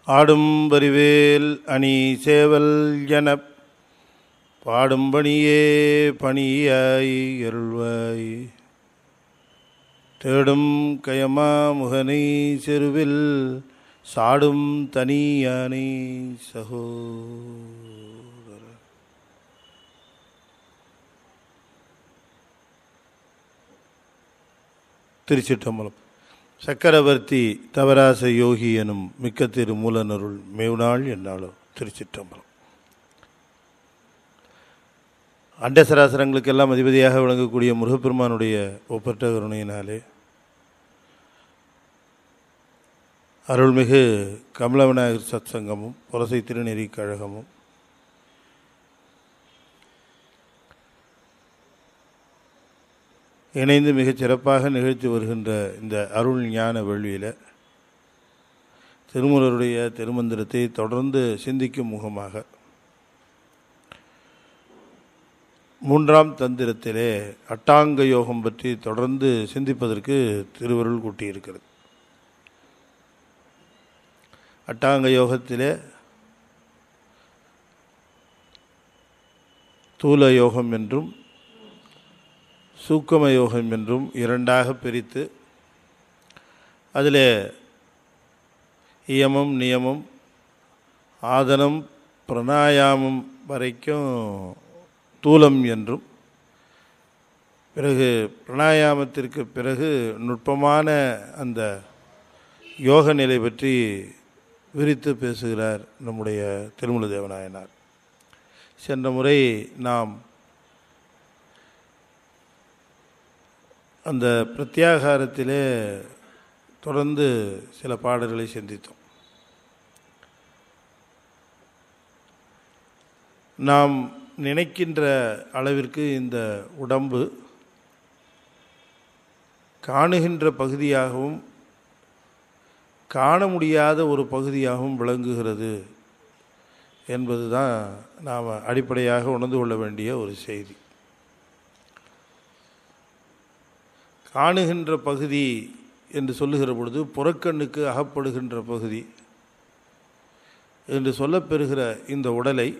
ஆடும் வரிவேல் அணி சேவல் எனப் பாடும் பணியே பணியாய் அருள்வாய் தேடும் கயமா முகனை செருவில் சாடும் தனியானை சகோதர திருச்சிற்றம்பலம் சக்கரவர்த்தி தவராச யோகி எனும் மிக்க திரு மூலனருள் மேவுநாள் என்னாலோ திருச்சிற்றம்பலம் அண்டசராசரங்களுக்கெல்லாம் அதிபதியாக விளங்கக்கூடிய முருகப்பெருமானுடைய ஒப்பற்ற கருணையினாலே அருள்மிகு கமலவிநாயகர் சத் சங்கமும் புரசை திருநெறி கழகமும் இணைந்து மிகச் சிறப்பாக நிகழ்த்தி வருகின்ற இந்த அருள் ஞான வேள்வியில் திருமுருடைய திருமந்திரத்தை தொடர்ந்து சிந்திக்கும் முகமாக மூன்றாம் தந்திரத்திலே அட்டாங்க யோகம் பற்றி தொடர்ந்து சிந்திப்பதற்கு திருவருள் கூட்டியிருக்கிறது அட்டாங்க யோகத்திலே தூல யோகம் என்றும் சூக்கம யோகம் என்றும் இரண்டாக பிரித்து அதில் இயமம் நியமம் ஆதனம் பிரணாயாமம் வரைக்கும் தூலம் என்றும் பிறகு பிரணாயாமத்திற்கு பிறகு நுட்பமான அந்த யோக நிலை பற்றி விரித்து பேசுகிறார் நம்முடைய திருமல தேவநாயனார் சென்ற முறை நாம் அந்த பிரத்யாகாரத்திலே தொடர்ந்து சில பாடல்களை சிந்தித்தோம் நாம் நினைக்கின்ற அளவிற்கு இந்த உடம்பு காணுகின்ற பகுதியாகவும் காண முடியாத ஒரு பகுதியாகவும் விளங்குகிறது என்பது தான் நாம் அடிப்படையாக உணர்ந்து கொள்ள வேண்டிய ஒரு செய்தி காணுகின்ற பகுதி என்று சொல்லுகிற பொழுது புறக்கண்ணுக்கு அகப்படுகின்ற பகுதி என்று சொல்லப்பெறுகிற இந்த உடலை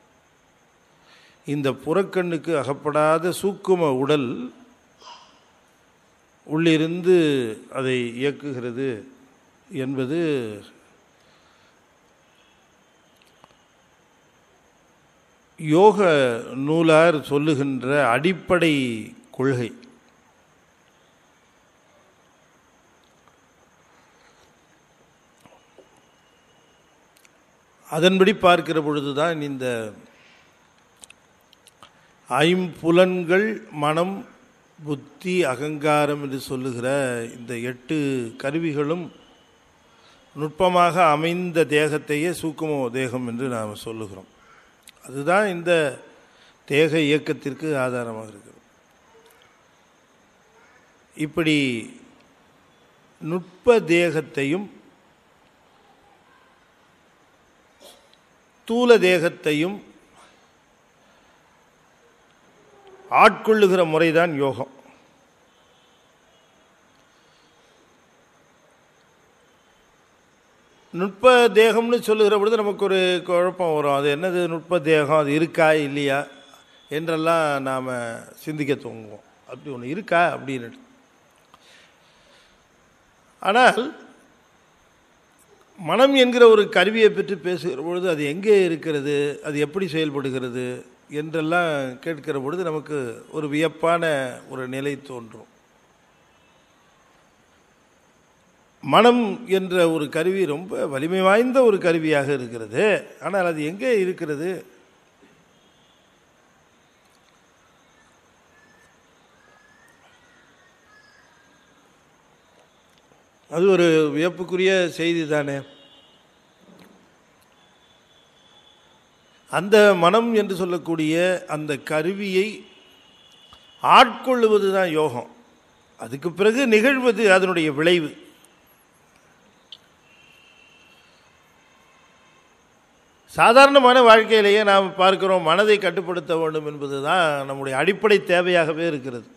இந்த புறக்கண்ணுக்கு அகப்படாத சூக்கும உடல் உள்ளிருந்து அதை இயக்குகிறது என்பது யோக நூலார் சொல்லுகின்ற அடிப்படை கொள்கை அதன்படி பார்க்கிற பொழுதுதான் இந்த ஐம்புலன்கள் மனம் புத்தி அகங்காரம் என்று சொல்லுகிற இந்த எட்டு கருவிகளும் நுட்பமாக அமைந்த தேகத்தையே சூக்குமோ தேகம் என்று நாம் சொல்லுகிறோம் அதுதான் இந்த தேக இயக்கத்திற்கு ஆதாரமாக இருக்கிறது இப்படி நுட்ப தேகத்தையும் ஸ்தூல தேகத்தையும் ஆட்கொள்ளுகிற முறைதான் யோகம் நுட்ப தேகம்னு சொல்லுகிற பொழுது நமக்கு ஒரு குழப்பம் வரும் அது என்னது நுட்ப தேகம் அது இருக்கா இல்லையா என்றெல்லாம் நாம் சிந்திக்க தூங்குவோம் அப்படி ஒன்று இருக்கா அப்படின்னு ஆனால் மனம் என்கிற ஒரு கருவியை பற்றி பேசுகிற பொழுது அது எங்கே இருக்கிறது அது எப்படி செயல்படுகிறது என்றெல்லாம் கேட்கிற பொழுது நமக்கு ஒரு வியப்பான ஒரு நிலை தோன்றும் மனம் என்ற ஒரு கருவி ரொம்ப வலிமை வாய்ந்த ஒரு கருவியாக இருக்கிறது ஆனால் அது எங்கே இருக்கிறது அது ஒரு வியப்புக்குரிய செய்தி தானே அந்த மனம் என்று சொல்லக்கூடிய அந்த கருவியை ஆட்கொள்ளுவது தான் யோகம் அதுக்கு பிறகு நிகழ்வது அதனுடைய விளைவு சாதாரணமான வாழ்க்கையிலேயே நாம் பார்க்கிறோம் மனதை கட்டுப்படுத்த வேண்டும் என்பது தான் நம்முடைய அடிப்படை தேவையாகவே இருக்கிறது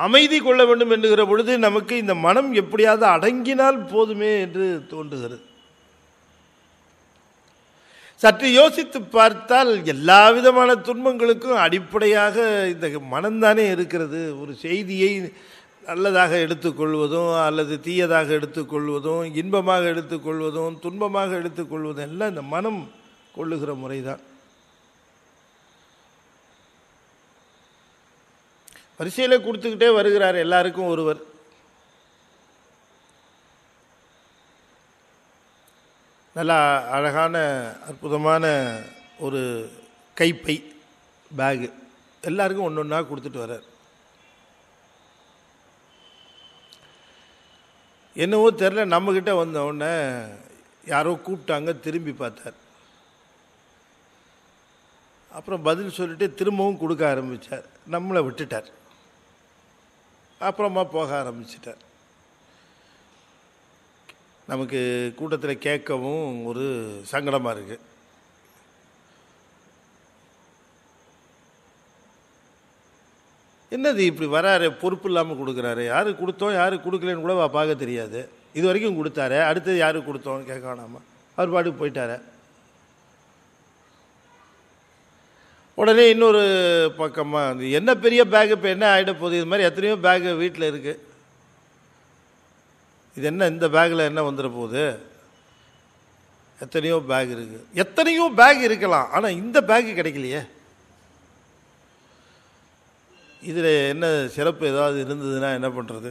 அமைதி கொள்ள வேண்டும் என்கிற பொழுது நமக்கு இந்த மனம் எப்படியாவது அடங்கினால் போதுமே என்று தோன்றுகிறது சற்று யோசித்து பார்த்தால் எல்லா விதமான துன்பங்களுக்கும் அடிப்படையாக இந்த மனம்தானே இருக்கிறது ஒரு செய்தியை நல்லதாக எடுத்துக்கொள்வதும் அல்லது தீயதாக எடுத்துக்கொள்வதும் இன்பமாக எடுத்துக்கொள்வதும் துன்பமாக எடுத்துக்கொள்வதும் எல்லாம் இந்த மனம் கொள்ளுகிற முறைதான் வரிசையில் கொடுத்துக்கிட்டே வருகிறார் எல்லாருக்கும் ஒருவர் நல்லா அழகான அற்புதமான ஒரு கைப்பை பேகு எல்லாருக்கும் ஒன்று ஒன்றா கொடுத்துட்டு வர்றார் என்னவோ தெரில நம்மக்கிட்ட வந்த உடனே யாரோ கூப்பிட்டாங்க திரும்பி பார்த்தார் அப்புறம் பதில் சொல்லிட்டு திரும்பவும் கொடுக்க ஆரம்பித்தார் நம்மளை விட்டுட்டார் அப்புறமா போக ஆரம்பிச்சிட்டார் நமக்கு கூட்டத்தில் கேட்கவும் ஒரு சங்கடமாக இருக்கு என்னது இப்படி வராரு பொறுப்பு இல்லாமல் கொடுக்குறாரு யாரு கொடுத்தோம் யாரு கொடுக்கலன்னு கூட வா- பார்க்க தெரியாது இது வரைக்கும் கொடுத்தாரு அடுத்தது யாரு கொடுத்தோம் கேட்க வேணாமா அவர் பாட்டுக்கு போயிட்டாரு உடனே இன்னொரு பக்கமாக வந்து என்ன பெரிய பேக் இப்போ என்ன ஆகிட போகுது இது மாதிரி எத்தனையோ பேகு வீட்டில் இருக்குது இது என்ன இந்த பேக்கில் என்ன வந்துட போகுது எத்தனையோ பேக் இருக்குது எத்தனையோ பேக் இருக்கலாம் ஆனால் இந்த பேக் கிடைக்கலையே இதில் என்ன சிறப்பு ஏதாவது இருந்ததுன்னா என்ன பண்ணுறது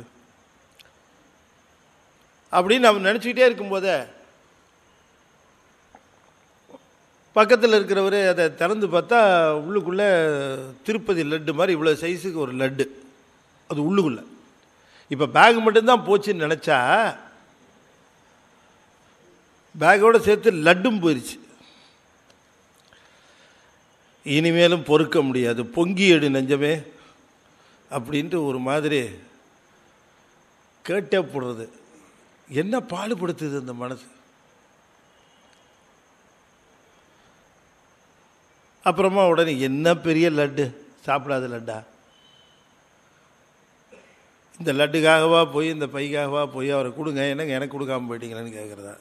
அப்படின்னு நம்ம நினச்சிக்கிட்டே இருக்கும்போதே பக்கத்தில் இருக்கிறவர் அதை திறந்து பார்த்தா உள்ளுக்குள்ளே திருப்பதி லட்டு மாதிரி இவ்வளோ சைஸுக்கு ஒரு லட்டு அது உள்ளுக்குள்ளே இப்போ பேக் மட்டும்தான் போச்சுன்னு நினச்சா பேக்கோட சேர்த்து லட்டும் போயிடுச்சு இனிமேலும் பொறுக்க முடியாது பொங்கி எடு நெஞ்சமே அப்படின்ட்டு ஒரு மாதிரி கேட்டே போடுறது என்ன பாடுபடுத்துது இந்த மனசு அப்புறமா உடனே என்ன பெரிய லட்டு சாப்பிடாத லட்டா இந்த லட்டுக்காகவா போய் இந்த பைக்காகவா போய் அவரை கொடுங்க என்னங்க எனக்கு கொடுக்காம போயிட்டீங்களேன்னு கேட்குறதா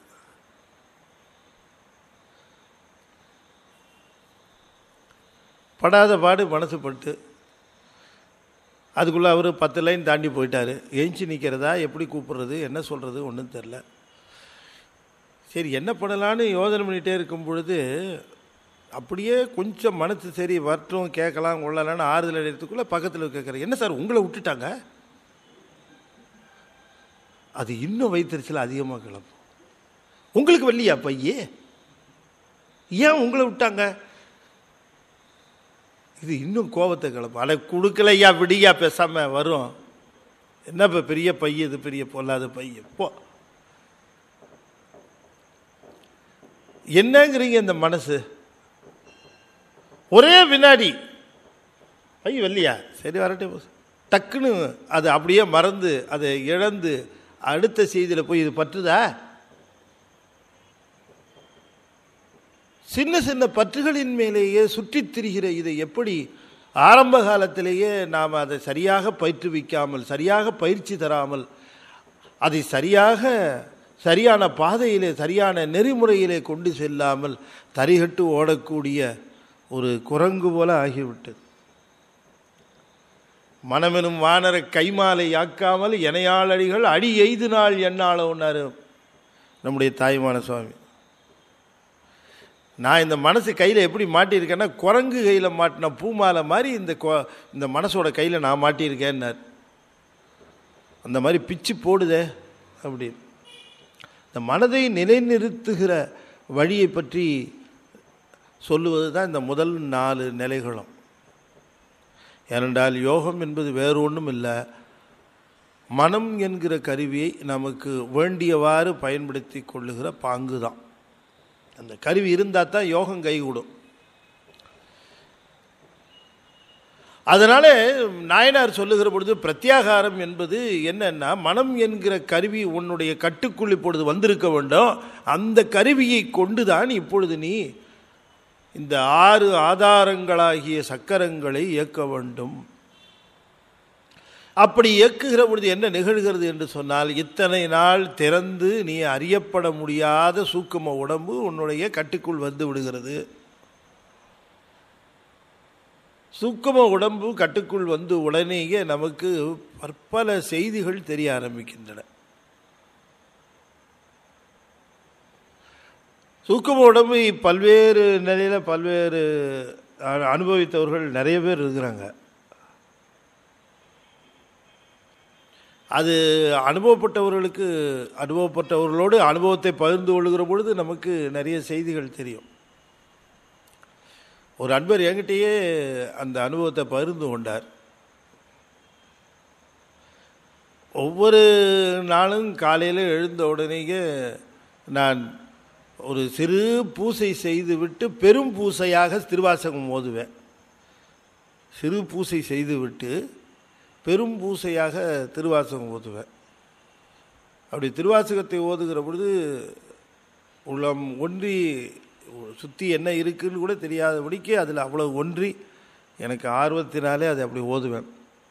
படாத பாடு மனசு பட்டு அதுக்குள்ளே அவர் பத்து லைன் தாண்டி போயிட்டார் எஞ்சி நிற்கிறதா எப்படி கூப்பிடுறது என்ன சொல்கிறது ஒன்றும் தெரில சரி என்ன பண்ணலான்னு யோசனை பண்ணிகிட்டே இருக்கும் பொழுது அப்படியே கொஞ்சம் மனசு சரி வரட்டும் கேட்கலாம் கொள்ளலான்னு ஆறுதல் அடைகிறதுக்குள்ளே பக்கத்தில் கேட்குறேன் என்ன சார் உங்களை விட்டுட்டாங்க அது இன்னும் வைத்தறிச்சல் அதிகமாக கிளம்பும் உங்களுக்கு வரலையா பையே ஏன் உங்களை விட்டாங்க இது இன்னும் கோபத்தை கிளப்பும் அட கொடுக்கலையா விடியா பேசாம வரும் என்ன இப்போ பெரிய பைய இது பெரிய பொல்லாத பைய போ என்னங்கிறீங்க இந்த மனசு ஒரே வினாடி பை வரலையா சரி வரட்டே போ டக்குன்னு அது அப்படியே மறந்து அதை இழந்து அடுத்த செய்தியில் போய் இது பற்றுதா சின்ன சின்ன பற்றுகளின் மேலேயே சுற்றித் திரிகிற இதை எப்படி ஆரம்ப காலத்திலேயே நாம் அதை சரியாக பயிற்றுவிக்காமல் சரியாக பயிற்சி தராமல் அதை சரியாக சரியான பாதையிலே சரியான நெறிமுறையிலே கொண்டு செல்லாமல் தரிகட்டு ஓடக்கூடிய ஒரு குரங்கு போல ஆகிவிட்டது மனமெனும் வானர கைமாலை யாக்காமல் எனையாளடிகள் அடி எய்து நாள் என்னாளோன்னாரு நம்முடைய தாய்மான சுவாமி நான் இந்த மனசு கையில் எப்படி மாட்டியிருக்கேன்னா குரங்கு கையில் மாட்டின பூமாலை மாதிரி இந்த கொ- இந்த மனசோட கையில் நான் மாட்டியிருக்கேன்னார் அந்த மாதிரி பிச்சு போடுதே அப்படின்னு இந்த மனதை நிலைநிறுத்துகிற வழியை பற்றி சொல்லுவது தான் இந்த முதல் நாலு நிலைகளும் ஏனென்றால் யோகம் என்பது வேறு ஒன்றும் இல்லை மனம் என்கிற கருவியை நமக்கு வேண்டியவாறு பயன்படுத்தி கொள்ளுகிற பாங்கு தான் அந்த கருவி இருந்தால் தான் யோகம் கைகூடும் அதனால நாயனார் சொல்லுகிற பொழுது பிரத்யாகாரம் என்பது என்னன்னா மனம் என்கிற கருவி உன்னுடைய கட்டுக்குள் இப்பொழுது வந்திருக்க வேண்டும் அந்த கருவியை கொண்டுதான் இப்பொழுது நீ இந்த ஆறு ஆதாரங்களாகிய சக்கரங்களை இயக்க வேண்டும் அப்படி இயக்குகிற பொழுது என்ன நிகழ்கிறது என்று சொன்னால் இத்தனை நாள் திறந்து நீ அறியப்பட முடியாத சூக்கும உடம்பு உன்னுடைய கட்டுக்குள் வந்து விடுகிறது சூக்கும உடம்பு கட்டுக்குள் வந்து உடனேயே நமக்கு பற்பல செய்திகள் தெரிய ஆரம்பிக்கின்றன சூக்கும உடம்பு பல்வேறு நிலையில் பல்வேறு அ- அனுபவித்தவர்கள் நிறைய பேர் இருக்கிறாங்க அது அனுபவப்பட்டவர்களுக்கு அனுபவப்பட்டவர்களோடு அனுபவத்தை பகிர்ந்து கொள்கிற பொழுது நமக்கு நிறைய செய்திகள் தெரியும் ஒரு அன்பர் என்கிட்டயே அந்த அனுபவத்தை பகிர்ந்து கொண்டார் ஒவ்வொரு நாளும் காலையில் எழுந்த உடனேயே நான் ஒரு சிறு பூசை செய்துவிட்டு பெரும் பூசையாக திருவாசகம் ஓதுவேன் சிறு பூசை செய்துவிட்டு பெரும் பூசையாக திருவாசகம் ஓதுவேன் அப்படி திருவாசகத்தை ஓதுகிற பொழுது உள்ளம் ஒன்றி சுற்றி என்ன இருக்குன்னு கூட தெரியாதபடிக்கு அதில் அவ்வளோ ஒன்றி எனக்கு ஆர்வத்தினாலே அதை அப்படி ஓதுவேன்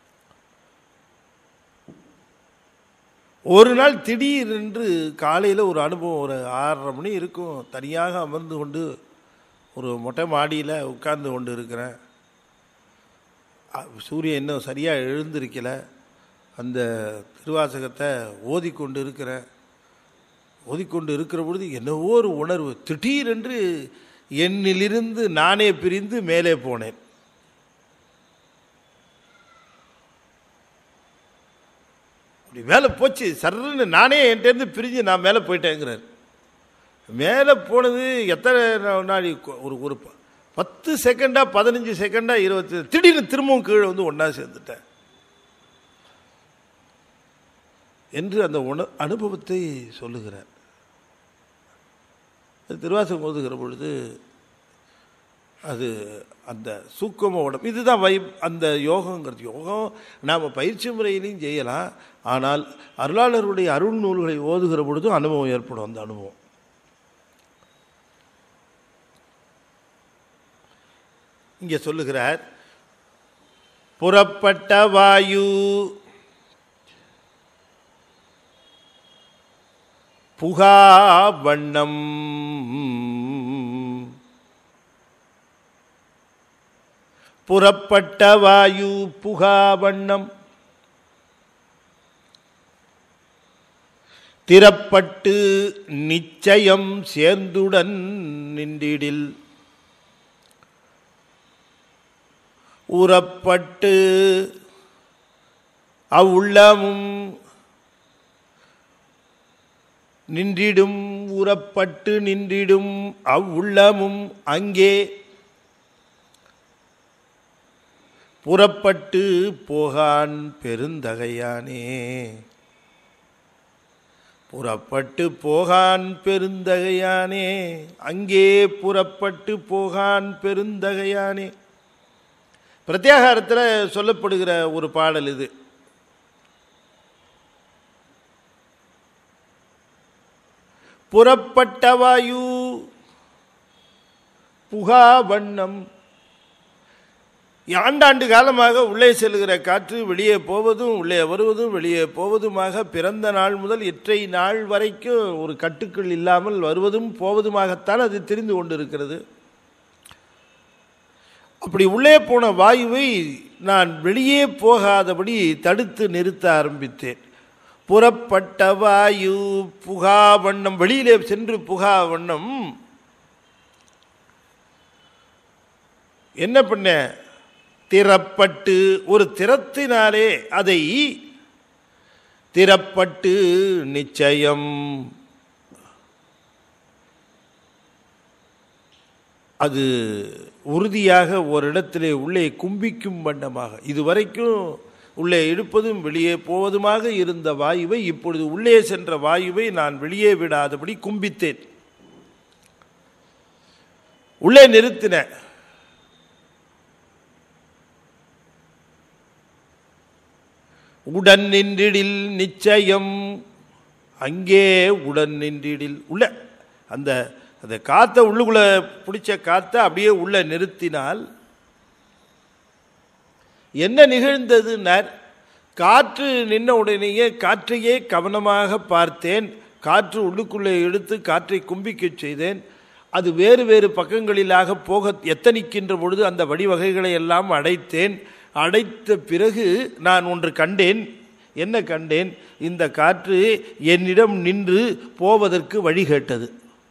ஒரு நாள் திடீரென்று காலையில் ஒரு அனுபவம் ஒரு ஆறரை மணி இருக்கும் தனியாக அமர்ந்து கொண்டு ஒரு மொட்டை மாடியில் உட்கார்ந்து கொண்டு இருக்கிறேன் அ- சூரியன் இன்னும் சரியாக எழுந்திருக்கல அந்த திருவாசகத்தை ஓதிக்கொண்டு இருக்கிறேன் ஓதிக்கொண்டு இருக்கிற பொழுது என்னவோ ஒரு உணர்வு திடீரென்று என்னிலிருந்து நானே பிரிந்து மேலே போனேன் அப்படி மேலே போச்சு சர்ன்னு நானே என்கிட்டேருந்து பிரிஞ்சு நான் மேலே போயிட்டேங்கிறார் மேலே போனது எத்தனை நாளி ஒரு ஒரு ப- பத்து செகண்டா பதினஞ்சு செகண்டா இருபத்தி திடீர்னு திரும்பவும் கீழே வந்து ஒன்றா சேர்ந்துட்டேன் என்று அந்த உண அனுபவத்தை சொல்லுகிறார் அது திருவாசகம் ஓதுகிற பொழுது அது அந்த சூக்கம உடம்பு இதுதான் வை அந்த யோகங்கிறது யோகம் நாம் பயிற்சி முறையிலையும் செய்யலாம் ஆனால் அருளாளருடைய அருள் நூல்களை ஓதுகிற பொழுதும் அனுபவம் ஏற்படும் அந்த அனுபவம் இங்கே சொல்லுகிறார் புறப்பட்ட வாயு புகா வண்ணம் புறப்பட்ட வாயு புகா வண்ணம் திறப்பட்டு நிச்சயம் சேர்ந்துடன் நின்றிடில் உறப்பட்டு அவ்வுள்ளமும் நின்றிடும் உறப்பட்டு நின்றிடும் அவ்வுள்ளமும் அங்கே புறப்பட்டு போகான் பெருந்தகையானே புறப்பட்டு போகான் பெருந்தகையானே அங்கே புறப்பட்டு போகான் பெருந்தகையானே பிரத்யாகாரத்தில் சொல்லப்படுகிற ஒரு பாடல் இது புறப்பட்ட வாயு புகா வண்ணம் ஆண்டாண்டு காலமாக உள்ளே செல்கிற காற்று வெளியே போவதும் உள்ளே வருவதும் வெளியே போவதுமாக பிறந்த நாள் முதல் இற்றை நாள் வரைக்கும் ஒரு கட்டுக்குள் இல்லாமல் வருவதும் போவதுமாகத்தான் அது தெரிந்து கொண்டிருக்கிறது அப்படி உள்ளே போன வாயுவை நான் வெளியே போகாதபடி தடுத்து நிறுத்த ஆரம்பித்தேன் புறப்பட்ட வாயு புகா வண்ணம் வெளியிலே சென்று புகா வண்ணம் என்ன பண்ண திறப்பட்டு ஒரு திறத்தினாலே அதை திறப்பட்டு நிச்சயம் அது உறுதியாக ஒரு இடத்திலே உள்ளே கும்பிக்கும் வண்ணமாக இதுவரைக்கும் உள்ளே இழுப்பதும் வெளியே போவதுமாக இருந்த வாயுவை இப்பொழுது உள்ளே சென்ற வாயுவை நான் வெளியே விடாதபடி கும்பித்தேன் உள்ளே நிறுத்தினேன் உடன் நின்றிடில் நிச்சயம் அங்கே உடன் நின்றிடில் உள்ள அந்த அந்த காற்றை உள்ளுக்குள்ள பிடிச்ச காற்றை அப்படியே உள்ள நிறுத்தினால் என்ன நிகழ்ந்ததுன்னார் காற்று நின்ன உடனேயே காற்றையே கவனமாக பார்த்தேன் காற்று உள்ளுக்குள்ளே எடுத்து காற்றை கும்பிக்கச் செய்தேன் அது வேறு வேறு பக்கங்களிலாக போக எத்தனிக்கின்ற பொழுது அந்த வடிவகைகளை எல்லாம் அடைத்தேன் அடைத்த பிறகு நான் ஒன்று கண்டேன் என்ன கண்டேன் இந்த காற்று என்னிடம் நின்று போவதற்கு வழி கேட்டது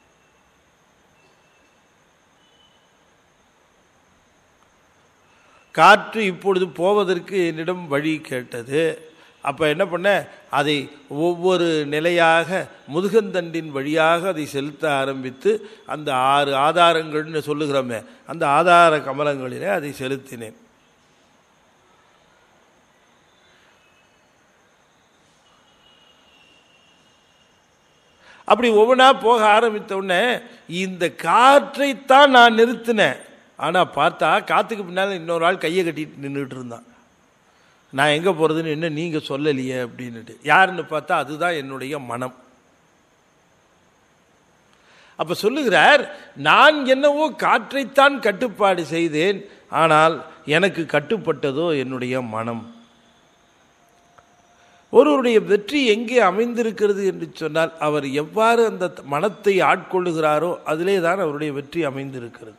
காற்று இப்பொழுது போவதற்கு என்னிடம் வழி கேட்டது அப்போ என்ன பண்ண அதை ஒவ்வொரு நிலையாக முதுகந்தண்டின் வழியாக அதை செலுத்த ஆரம்பித்து அந்த ஆறு ஆதாரங்கள்னு சொல்லுகிறோமே அந்த ஆதார கமலங்களிலே அதை செலுத்தினேன் அப்படி ஒவ்வொன்றா போக ஆரம்பித்த உடனே இந்த காற்றைத்தான் நான் நிறுத்தினேன் ஆனால் பார்த்தா காற்றுக்கு பின்னால் இன்னொரு ஆள் கையை கட்டிட்டு நின்றுட்டு இருந்தான் நான் எங்கே போகிறதுன்னு என்ன நீங்கள் சொல்லலையே அப்படின்னுட்டு யாருன்னு பார்த்தா அதுதான் என்னுடைய மனம் அப்போ சொல்லுகிறார் நான் என்னவோ காற்றைத்தான் கட்டுப்பாடு செய்தேன் ஆனால் எனக்கு கட்டுப்பட்டதோ என்னுடைய மனம் ஒருவருடைய வெற்றி எங்கே அமைந்திருக்கிறது என்று சொன்னால் அவர் எவ்வாறு அந்த மனத்தை ஆட்கொள்ளுகிறாரோ அதிலே தான் அவருடைய வெற்றி அமைந்திருக்கிறது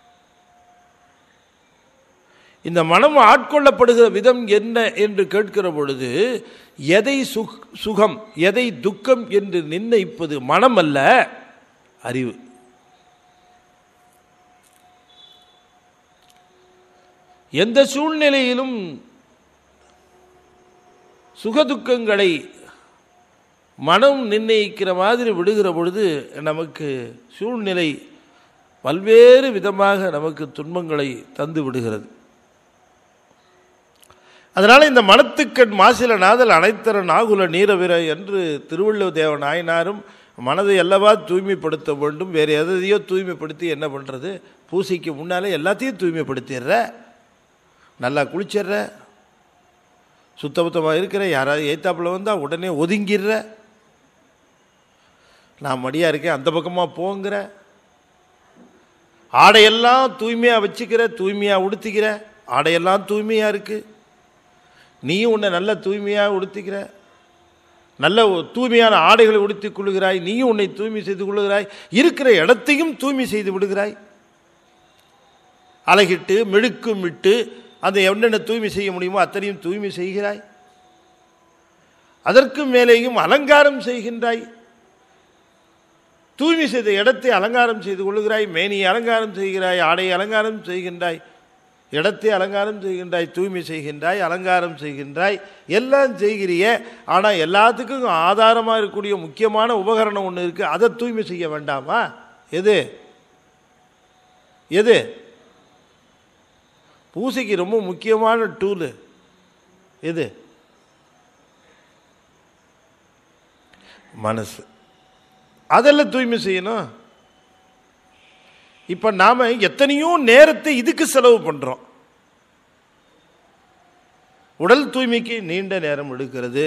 இந்த மனம் ஆட்கொள்ளப்படுகிற விதம் என்ன என்று கேட்கிற பொழுது எதை சுக் சுகம் எதை துக்கம் என்று நிர்ணயிப்பது மனம் அல்ல அறிவு எந்த சூழ்நிலையிலும் சுகதுக்கங்களை மனம் நிர்ணயிக்கிற மாதிரி விடுகிற பொழுது நமக்கு சூழ்நிலை பல்வேறு விதமாக நமக்கு துன்பங்களை தந்து விடுகிறது அதனால் இந்த மனத்துக்கண் மாசில நாதல் அனைத்தர நாகுல நீரவிர என்று திருவள்ளுவர் தேவ நாயனாரும் மனதை அல்லவா தூய்மைப்படுத்த வேண்டும் வேறு எதையோ தூய்மைப்படுத்தி என்ன பண்ணுறது பூசைக்கு முன்னாலே எல்லாத்தையும் தூய்மைப்படுத்திடுற நல்லா குளிச்சிடுற சுத்தபத்தமாக இருக்கிற யாராவது ஏத்தாப்புல வந்தால் உடனே ஒதுங்கிடுற நான் மடியாக இருக்கேன் அந்த பக்கமாக போங்கிற ஆடையெல்லாம் தூய்மையாக வச்சுக்கிற தூய்மையாக உடுத்திக்கிற ஆடையெல்லாம் தூய்மையாக இருக்குது நீயும் உன்னை நல்ல தூய்மையாக உடுத்திக்கிற நல்ல தூய்மையான ஆடைகளை உடுத்திக் கொள்கிறாய் நீயும் உன்னை தூய்மை செய்து கொள்கிறாய் இருக்கிற இடத்தையும் தூய்மை செய்து விடுகிறாய் அழகிட்டு மெழுக்கும் விட்டு அந்த என்னென்ன தூய்மை செய்ய முடியுமோ அத்தனையும் தூய்மை செய்கிறாய் அதற்கு மேலேயும் அலங்காரம் செய்கின்றாய் தூய்மை செய்த இடத்தை அலங்காரம் செய்து கொள்ளுகிறாய் மேனியை அலங்காரம் செய்கிறாய் ஆடையை அலங்காரம் செய்கின்றாய் இடத்தை அலங்காரம் செய்கின்றாய் தூய்மை செய்கின்றாய் அலங்காரம் செய்கின்றாய் எல்லாம் செய்கிறிய ஆனால் எல்லாத்துக்கும் ஆதாரமாக இருக்கக்கூடிய முக்கியமான உபகரணம் ஒன்று இருக்குது அதை தூய்மை செய்ய வேண்டாமா எது எது பூசைக்கு ரொம்ப முக்கியமான டூலு எது மனசு அதெல்லாம் தூய்மை செய்யணும் இப்போ நாம் எத்தனையோ நேரத்தை இதுக்கு செலவு பண்ணுறோம் உடல் தூய்மைக்கு நீண்ட நேரம் எடுக்கிறது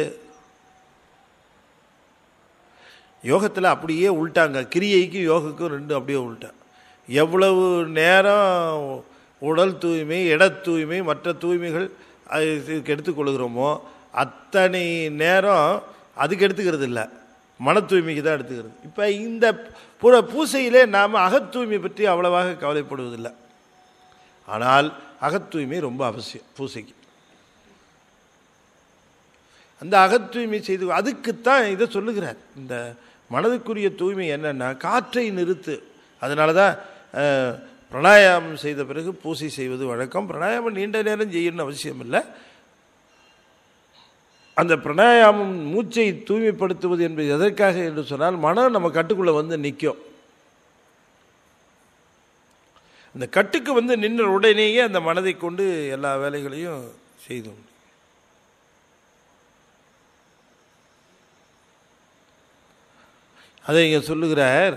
யோகத்தில் அப்படியே உள்ட்டாங்க கிரியைக்கு யோகக்கும் ரெண்டும் அப்படியே உள்ட்டான் எவ்வளவு நேரம் உடல் தூய்மை இட தூய்மை மற்ற தூய்மைகள் அதுக்கு எடுத்துக்கொள்கிறோமோ அத்தனை நேரம் அதுக்கு எடுத்துக்கிறது இல்லை மன தூய்மைக்கு தான் எடுத்துக்கிறது இப்போ இந்த புற பூசையிலே நாம் அகத்தூய்மை பற்றி அவ்வளவாக கவலைப்படுவதில்லை ஆனால் அகத்தூய்மை ரொம்ப அவசியம் பூசைக்கு அந்த அகத்தூய்மை செய்து அதுக்குத்தான் இதை சொல்லுகிறார் இந்த மனதுக்குரிய தூய்மை என்னன்னா காற்றை நிறுத்து அதனால தான் பிராணாயாமம் செய்த பிறகு பூசை செய்வது வழக்கம் பிராணாயாமம் நீண்ட நேரம் செய்யணும்னு அவசியம் இல்லை அந்த பிராணாயாமம் மூச்சை தூய்மைப்படுத்துவது என்பது எதற்காக என்று சொன்னால் மனம் நம்ம கட்டுக்குள்ளே வந்து நிற்கும் அந்த கட்டுக்கு வந்து நின்ற உடனேயே அந்த மனதை கொண்டு எல்லா வேலைகளையும் செய்து முடியும் அதை இங்கே சொல்லுகிறார்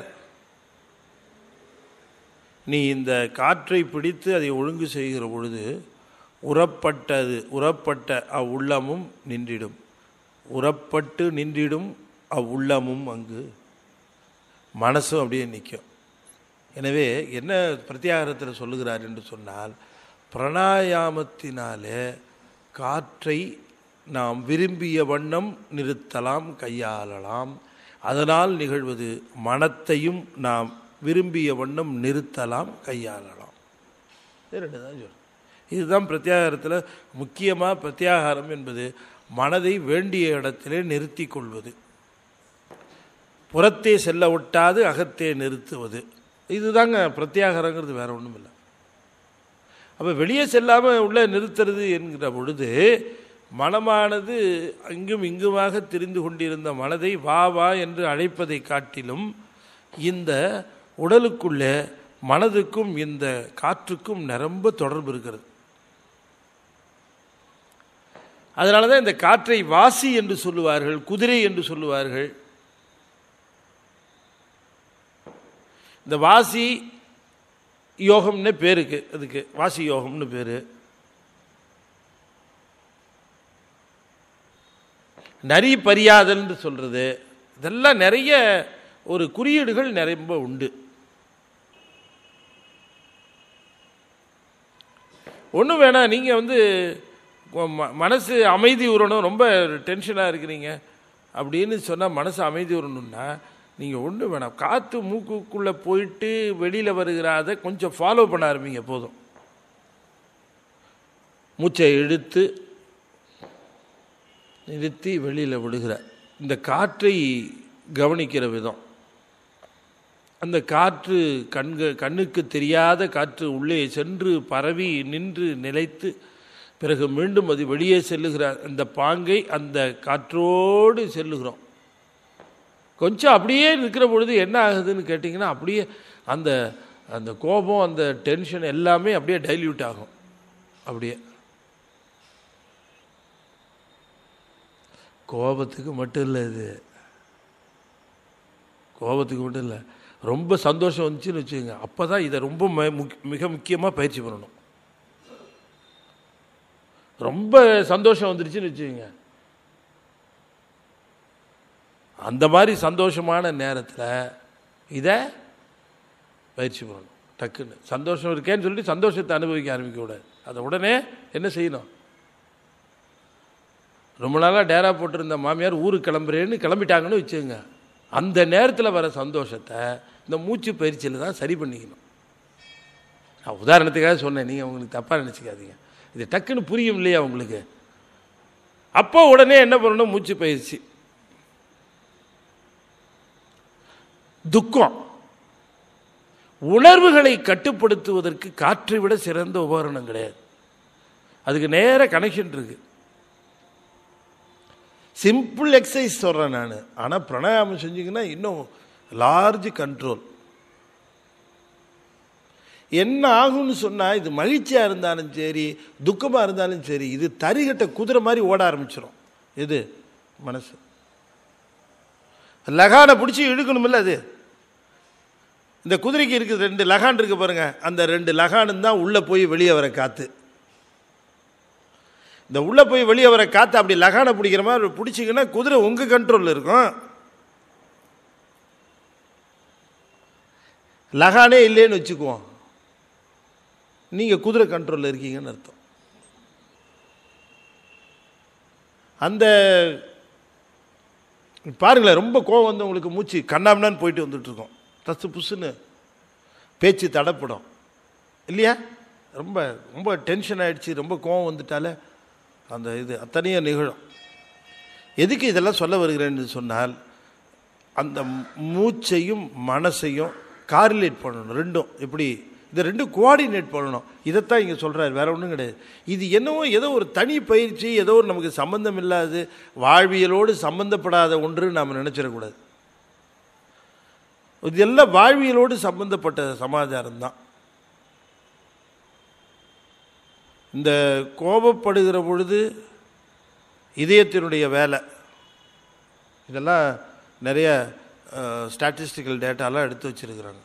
நீ இந்த காற்றை பிடித்து அதை ஒழுங்கு செய்கிற பொழுது உறப்பட்டது உறப்பட்ட அவ்வுள்ளமும் நின்றிடும் உறப்பட்டு நின்றிடும் அவ்வுள்ளமும் அங்கு மனசும் அப்படியே நிற்கும் எனவே என்ன பிரத்யாகாரத்தில் சொல்லுகிறார் என்று சொன்னால் பிராணாயாமத்தினாலே காற்றை நாம் விரும்பிய வண்ணம் நிறுத்தலாம் கையாளலாம் அதனால் நிகழ்வது மனத்தையும் நாம் விரும்பிய வண்ணம் நிறுத்தலாம் கையாளலாம் இது ரெண்டு தான் சொல்றேன் இதுதான் பிரத்யாகாரத்தில் முக்கியமாக பிரத்யாகாரம் என்பது மனதை வேண்டிய இடத்திலே நிறுத்தி கொள்வது புறத்தே செல்ல விட்டாது அகத்தே நிறுத்துவது இதுதாங்க பிரத்யாகாரங்கிறது வேற ஒன்றும் இல்லை அப்போ வெளியே செல்லாமல் உள்ளே நிறுத்துறது என்கிற பொழுது மனமானது அங்கும் இங்குமாக திரிந்து கொண்டிருந்த மனதை வா வா என்று அழைப்பதை காட்டிலும் இந்த உடலுக்குள்ளே மனதுக்கும் இந்த காற்றுக்கும் நிரம்ப தொடர்பு இருக்கிறது அதனால தான் இந்த காற்றை வாசி என்று சொல்லுவார்கள் குதிரை என்று சொல்லுவார்கள் இந்த வாசி யோகம்னு பேருக்கு அதுக்கு வாசி யோகம்னு பேர் நரி பரியாதல்னு சொல்கிறது இதெல்லாம் நிறைய ஒரு குறியீடுகள் நிறைய உண்டு ஒன்றும் வேணாம் நீங்கள் வந்து ம- மனசு அமைதி உறணும் ரொம்ப டென்ஷனாக இருக்கிறீங்க அப்படின்னு சொன்னால் மனசு அமைதி உறணும்னா நீங்கள் ஒன்றும் வேணாம் காற்று மூக்குக்குள்ளே போயிட்டு வெளியில் வருகிற அதை கொஞ்சம் ஃபாலோ பண்ண ஆரம்பிங்க போதும் மூச்சை இழுத்து நிறுத்தி வெளியில் விடுகிற இந்த காற்றை கவனிக்கிற விதம் அந்த காற்று கண்க கண்ணுக்கு தெரியாத காற்று உள்ளே சென்று பரவி நின்று நிலைத்து பிறகு மீண்டும் அது வெளியே செல்லுகிற அந்த பாங்கை அந்த காற்றோடு செல்லுகிறோம் கொஞ்சம் அப்படியே இருக்கிற பொழுது என்ன ஆகுதுன்னு கேட்டிங்கன்னா அப்படியே அந்த அந்த கோபம் அந்த டென்ஷன் எல்லாமே அப்படியே டைல்யூட் ஆகும் அப்படியே கோபத்துக்கு மட்டும் இல்லை இது கோபத்துக்கு மட்டும் இல்லை ரொம்ப சந்தோஷம் வந்துச்சுன்னு வச்சுக்கோங்க அப்போ தான் இதை ரொம்ப ம- முக்- மிக முக்கியமாக பயிற்சி பண்ணணும் ரொம்ப சந்தோஷம் வந்துருச்சுன்னு வச்சுக்கோங்க அந்த மாதிரி சந்தோஷமான நேரத்தில் இதை பயிற்சி பண்ணணும் டக்குன்னு சந்தோஷம் இருக்கேன்னு சொல்லிட்டு சந்தோஷத்தை அனுபவிக்க ஆரம்பிக்க கூடாது அதை உடனே என்ன செய்யணும் ரொம்ப நாளாக டேரா போட்டிருந்த மாமியார் ஊருக்கு கிளம்புறேன்னு கிளம்பிட்டாங்கன்னு வச்சுக்கோங்க அந்த நேரத்தில் வர சந்தோஷத்தை இந்த மூச்சு பயிற்சியில் தான் சரி பண்ணிக்கணும் நான் உதாரணத்துக்காக சொன்னேன் நீங்கள் உங்களுக்கு தப்பாக நினச்சிக்காதீங்க இது டக்குன்னு புரியும் இல்லையா உங்களுக்கு அப்போ உடனே என்ன பண்ணணும் மூச்சு பயிற்சி துக்கம் உணர்வுகளை கட்டுப்படுத்துவதற்கு காற்றை விட சிறந்த உபகரணம் கிடையாது அதுக்கு நேர கனெக்ஷன் இருக்கு சிம்பிள் எக்ஸசைஸ் சொல்கிறேன் நான் ஆனால் பிராணாயாமம் செஞ்சீங்கன்னா இன்னும் லார்ஜ் கண்ட்ரோல் என்ன ஆகும்னு சொன்னால் இது மகிழ்ச்சியாக இருந்தாலும் சரி துக்கமாக இருந்தாலும் சரி இது தறிகட்ட குதிரை மாதிரி ஓட ஆரம்பிச்சிடும் இது மனசு லகானை பிடிச்சி இழுக்கணுமில்ல அது இந்த குதிரைக்கு இருக்குது ரெண்டு லகான் இருக்கு பாருங்க அந்த ரெண்டு லகானும் தான் உள்ளே போய் வெளியே வர காற்று இந்த உள்ளே போய் வெளியே வர காற்று அப்படி லகானை பிடிக்கிற மாதிரி பிடிச்சிங்கன்னா குதிரை உங்கள் கண்ட்ரோலில் இருக்கும் லகானே இல்லைன்னு வச்சுக்குவோம் நீங்கள் குதிரை கண்ட்ரோலில் இருக்கீங்கன்னு அர்த்தம் அந்த பாருங்களேன் ரொம்ப கோவம் வந்து உங்களுக்கு மூச்சு கண்ணாமண்ணான்னு போயிட்டு வந்துட்டு இருக்கோம் தசு புசுன்னு பேச்சு தடப்படும் இல்லையா ரொம்ப ரொம்ப டென்ஷன் ஆயிடுச்சு ரொம்ப கோவம் வந்துட்டாலே அந்த இது அத்தனையும் நிகழும் எதுக்கு இதெல்லாம் சொல்ல வருகிறேன்னு சொன்னால் அந்த மூச்சையும் மனசையும் காரிலேட் பண்ணணும் ரெண்டும் எப்படி இதை ரெண்டும் கோஆர்டினேட் பண்ணணும் இதைத்தான் இங்கே சொல்கிறார் வேற ஒன்றும் கிடையாது இது என்னவோ ஏதோ ஒரு தனி பயிற்சி ஏதோ ஒரு நமக்கு சம்பந்தம் இல்லாது வாழ்வியலோடு சம்பந்தப்படாத ஒன்று நாம் நினச்சிடக்கூடாது இது எல்லாம் வாழ்வியலோடு சம்பந்தப்பட்ட சமாச்சாரம் தான் இந்த கோபப்படுகிற பொழுது இதயத்தினுடைய வேலை இதெல்லாம் நிறைய ஸ்டாட்டிஸ்டிக்கல் டேட்டாலாம் எடுத்து வச்சிருக்கிறாங்க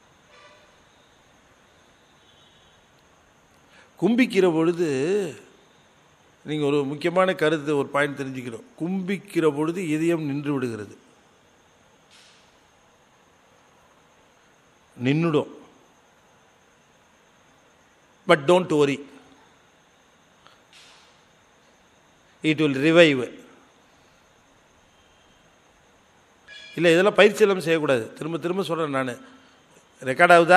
கும்பிக்கிற பொழுது நீங்கள் ஒரு முக்கியமான கருத்து ஒரு பாயிண்ட் தெரிஞ்சுக்கணும் கும்பிக்கிற பொழுது இதயம் நின்று விடுகிறது நின்றுடும் but don't worry it will revive இல்லை இதெல்லாம் பயிற்சி எல்லாம் செய்யக்கூடாது திரும்ப திரும்ப சொல்கிறேன் நான் ரெக்கார்ட் ஆகுதா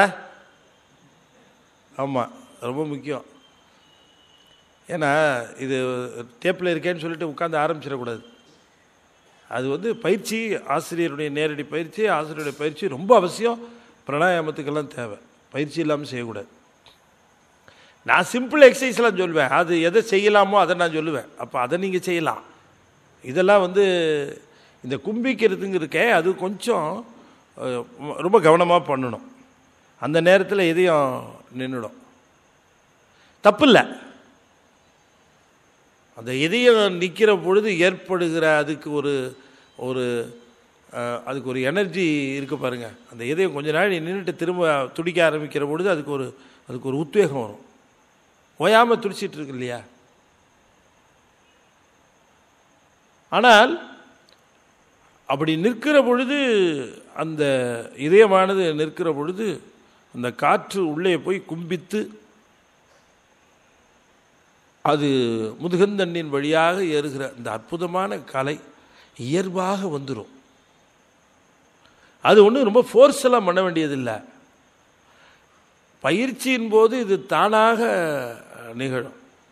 ஆமாம் ரொம்ப முக்கியம் ஏன்னா இது டேப்பில் இருக்கேன்னு சொல்லிட்டு உட்காந்து ஆரம்பிச்சிடக்கூடாது அது வந்து பயிற்சி ஆசிரியருடைய நேரடி பயிற்சி ஆசிரியருடைய பயிற்சி ரொம்ப அவசியம் பிராணாயாமத்துக்கெல்லாம் தேவை பயிற்சி இல்லாமல் செய்யக்கூடாது நான் சிம்பிள் எக்ஸசைஸ்லாம் சொல்லுவேன் அது எதை செய்யலாமோ அதை நான் சொல்லுவேன் அப்போ அதை நீங்கள் செய்யலாம் இதெல்லாம் வந்து இந்த கும்பிக்கிறதுங்க இருக்கே அது கொஞ்சம் அஹ், ரொம்ப கவனமாக பண்ணணும் அந்த நேரத்தில் எதையும் நின்றுடும் தப்பில்லை அந்த இதயம் நிற்கிற பொழுது ஏற்படுகிற அதுக்கு ஒரு ஒரு அஹ், அதுக்கு ஒரு எனர்ஜி இருக்கு பாருங்க அந்த இதயம் கொஞ்ச நாள் நின்றுட்டு திரும்ப துடிக்க ஆரம்பிக்கிற பொழுது அதுக்கு ஒரு அதுக்கு ஒரு உத்வேகம் வரும் ஓயாமல் துடிச்சிட்டு இருக்கு இல்லையா ஆனால் அப்படி நிற்கிற பொழுது அந்த இதயமானது நிற்கிற பொழுது அந்த காற்று உள்ளே போய் கும்பித்து அது முதுகந்தண்ணின் வழியாக ஏறுகிற அந்த அற்புதமான கலை இயல்பாக வந்துடும் அது ஒன்றும் ரொம்ப ஃபோர்ஸ் எல்லாம் பண்ண வேண்டியதில்லை பயிற்சியின் போது இது தானாக நிகழும்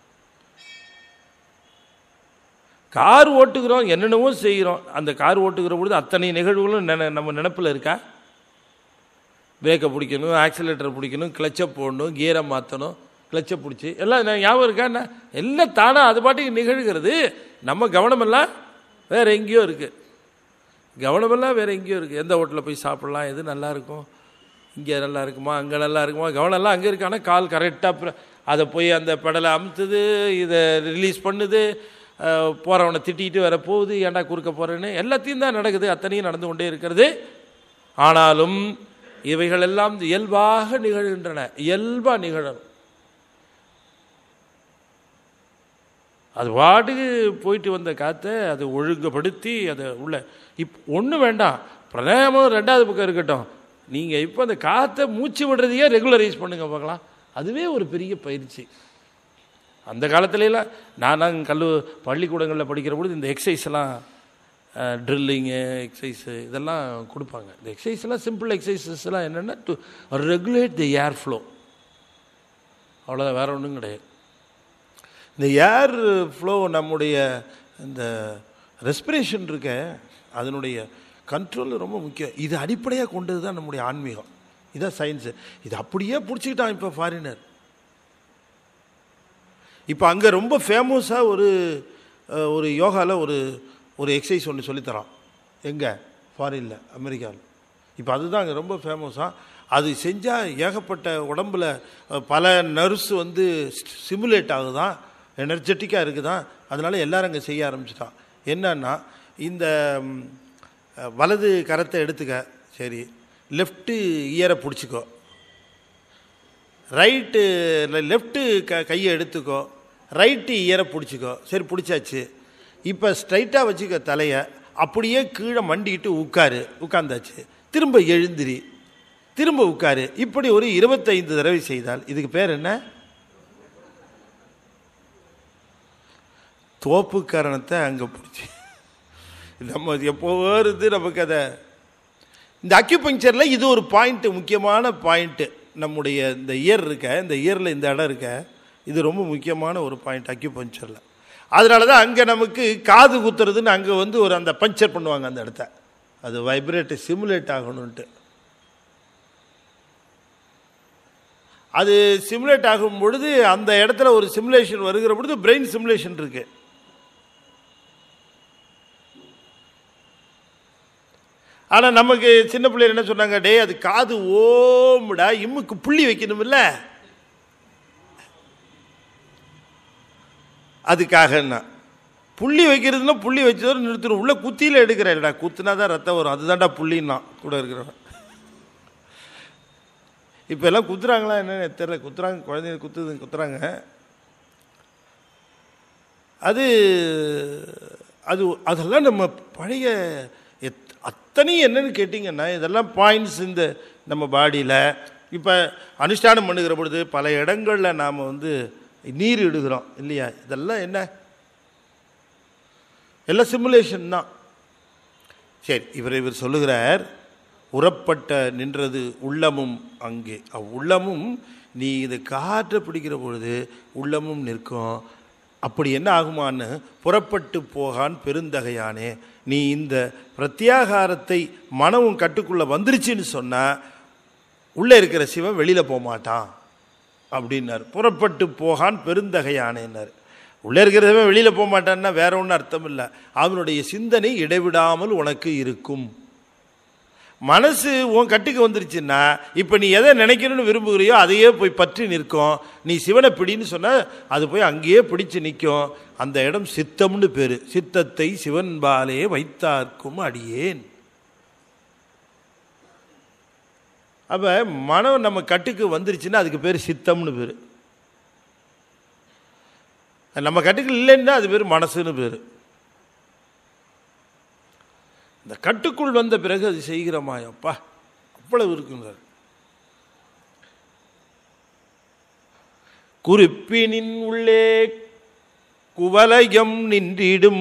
கார் ஓட்டுகிறோம் என்னென்னவோ செய்கிறோம் அந்த கார் ஓட்டுகிற பொழுது அத்தனை நிகழ்வுகளும் நின நம்ம நினப்பில் இருக்கா பிரேக்கை பிடிக்கணும் ஆக்சிலேட்டரை பிடிக்கணும் கிளச்சை போடணும் கியரை மாற்றணும் கிளச்சை பிடிச்சி எல்லாம் நான் ஞாபகம் இருக்கா என்ன எல்லாம் தானாக அது பாட்டுக்கு நிகழ்கிறது நம்ம கவனமெல்லாம் வேற எங்கேயோ இருக்குது கவனமெல்லாம் வேற எங்கேயோ இருக்குது எந்த ஹோட்டலில் போய் சாப்பிடலாம் எது நல்லா இருக்கும் இங்கே நல்லா இருக்குமா அங்கே நல்லா இருக்குமா கவனம்லாம் அங்கே இருக்கு ஆனால் கால் கரெக்டாக அதை போய் அந்த பெடலை அமுத்துது இதை ரிலீஸ் பண்ணுது போகிறவனை திட்டிகிட்டு வர போகுது ஏன்டா குறுக்க போகிறேன்னு எல்லாத்தையும் தான் நடக்குது அத்தனையும் நடந்து கொண்டே இருக்கிறது ஆனாலும் இவைகள் எல்லாம் இயல்பாக நிகழ்கின்றன இயல்பாக நிகழும் அது பாட்டுக்கு போயிட்டு வந்த காற்றை அதை ஒழுங்குபடுத்தி அதை உள்ள இப் ஒன்றும் வேண்டாம் பிரணாயாமம் ரெண்டாவது பக்கம் இருக்கட்டும் நீங்கள் இப்போ அந்த காற்றை மூச்சு விடுறதையே ரெகுலரைஸ் பண்ணுங்க பார்க்கலாம் அதுவே ஒரு பெரிய பயிற்சி அந்த காலத்துலலாம் நான் கல்லு பள்ளிக்கூடங்களில் படிக்கிற பொழுது இந்த எக்ஸசைஸ் எல்லாம் ட்ரில்லிங்கு எக்ஸசைஸு இதெல்லாம் கொடுப்பாங்க இந்த எக்ஸசைஸ் எல்லாம் சிம்பிள் எக்ஸசைசஸ் எல்லாம் என்னென்னா to regulate the air flow அவ்வளோதான் வேற ஒன்றும் கிடையாது இந்த ஏர் ஃப்ளோ நம்முடைய இந்த ரெஸ்பிரேஷன் இருக்க அதனுடைய கண்ட்ரோல் ரொம்ப முக்கியம் இது அடிப்படையாக கொண்டது தான் நம்முடைய ஆன்மீகம் இதான் சயின்ஸு இது அப்படியே பிடிச்சிக்கிட்டான் இப்போ ஃபாரினர் இப்போ அங்கே ரொம்ப ஃபேமஸாக ஒரு அஹ், ஒரு யோகாவில் ஒரு ஒரு எக்ஸசைஸ் ஒன்று சொல்லித்தரான் எங்கே ஃபாரினில் அமெரிக்காவில் இப்போ அதுதான் அங்கே ரொம்ப ஃபேமஸாக அது செஞ்சால் ஏகப்பட்ட உடம்புல அஹ், பல நர்ஸ் வந்து சிமுலேட் ஆகுதான் எனர்ஜெட்டிக்காக இருக்குதான் அதனால எல்லாரும் அங்கே செய்ய ஆரம்பிச்சிட்டான் என்னன்னா இந்த ம், அஹ், வலது கரத்தை எடுத்துக்க சரி லெஃப்ட்டு இயரை பிடிச்சிக்கோ ரைட்டு லெஃப்ட்டு க கையை எடுத்துக்கோ ரைட்டு இயரை பிடிச்சிக்கோ சரி பிடிச்சாச்சு இப்போ ஸ்ட்ரைட்டாக வச்சுக்க தலையை அப்படியே கீழே மண்டிக்கிட்டு உட்காரு உட்காந்தாச்சு திரும்ப எழுந்திரி திரும்ப உட்காரு இப்படி ஒரு இருபத்தைந்து தடவை செய்தால் இதுக்கு பேர் என்ன தோப்பு காரணத்தை அங்கே பிடிச்சி நம்ம எப்போ வருது நமக்கு அதை இந்த அக்யூபங்க்சரில் இது ஒரு பாயிண்ட் முக்கியமான பாயிண்ட்டு நம்முடைய இந்த இயர் இருக்க இந்த இயரில் இந்த இடம் இருக்க இது ரொம்ப முக்கியமான ஒரு பாயிண்ட் அக்யூபங்க்சரில் அதனால தான் அங்கே நமக்கு காது குத்துறதுன்னு அங்கே வந்து ஒரு அந்த பஞ்சர் பண்ணுவாங்க அந்த இடத்த அது வைப்ரேட் சிமுலேட் ஆகணுன்ட்டு அது சிமுலேட் ஆகும் பொழுது அந்த இடத்துல ஒரு சிமுலேஷன் வருகிற பொழுது பிரெயின் சிமுலேஷன் இருக்கு ஆனால் நமக்கு சின்ன பிள்ளைகள் என்ன சொன்னாங்க டேய் அது காது ஓமுடா இம்முக்கு புள்ளி வைக்கணும்ல அதுக்காகன்னா புள்ளி வைக்கிறதுனா புள்ளி வச்சதோட நிறுத்தணும் உள்ள குத்தியில் எடுக்கிறேன்டா குத்துனா தான் ரத்தம் வரும் அதுதான்டா புள்ளின்னா கூட இருக்கிறவன் இப்போ எல்லாம் குத்துறாங்களா என்னன்னு தெரியல குத்துறாங்க குழந்தைங்க குத்துது குத்துறாங்க அது அது அதெல்லாம் நம்ம பழைய எத் அத்தனையும் என்னன்னு கேட்டிங்கன்னா இதெல்லாம் பாயிண்ட்ஸ் இந்த நம்ம பாடியில் இப்போ அனுஷ்டானம் பண்ணுகிற பொழுது பல இடங்களில் நாம் வந்து நீர் இடுகிறோம் இல்லையா இதெல்லாம் என்ன எல்லாம் சிமுலேஷன் தான் சரி இவர் இவர் சொல்லுகிறார் உறப்பட்ட நின்றது உள்ளமும் அங்கே அவ்வுள்ளமும் நீ இது காற்றை பிடிக்கிற பொழுது உள்ளமும் நிற்கும் அப்படி என்ன ஆகுமான்னு புறப்பட்டு போகான் பெருந்தகையானே நீ இந்த பிரத்யாகாரத்தை மனமும் கட்டுக்குள்ளே வந்துருச்சுன்னு சொன்னால் உள்ளே இருக்கிற சிவன் வெளியில் போக மாட்டான் அப்படின்னார் புறப்பட்டு போகான் பெருந்தகையானேன்னார் உள்ளே இருக்கிறவன் வெளியில் போக மாட்டான்னா வேற ஒன்றும் அர்த்தம் இல்லை அவனுடைய சிந்தனை இடைவிடாமல் உனக்கு இருக்கும் மனசு உன் கட்டுக்கு வந்துருச்சுன்னா இப்போ நீ எதை நினைக்கணும்னு விரும்புகிறியோ அதையே போய் பற்றி நிற்கும் நீ சிவனை பிடின்னு சொன்னால் அது போய் அங்கேயே பிடிச்சு நிற்கும் அந்த இடம் சித்தம்னு பேர் சித்தத்தை சிவன்பாலே வைத்தார்க்கும் அடியேன் அப்போ மனம் நம்ம கட்டுக்கு வந்துருச்சுன்னா அதுக்கு பேர் சித்தம்னு பேர் நம்ம கட்டுக்கு இல்லைன்னா அது பேர் மனசுன்னு பேர் இந்த கட்டுக்குள் வந்த பிறகு அது செய்கிறமாயப்பா அவ்வளவு இருக்குங்கிறார் குறிப்பினின் உள்ளே குவலயம் நின்றிடும்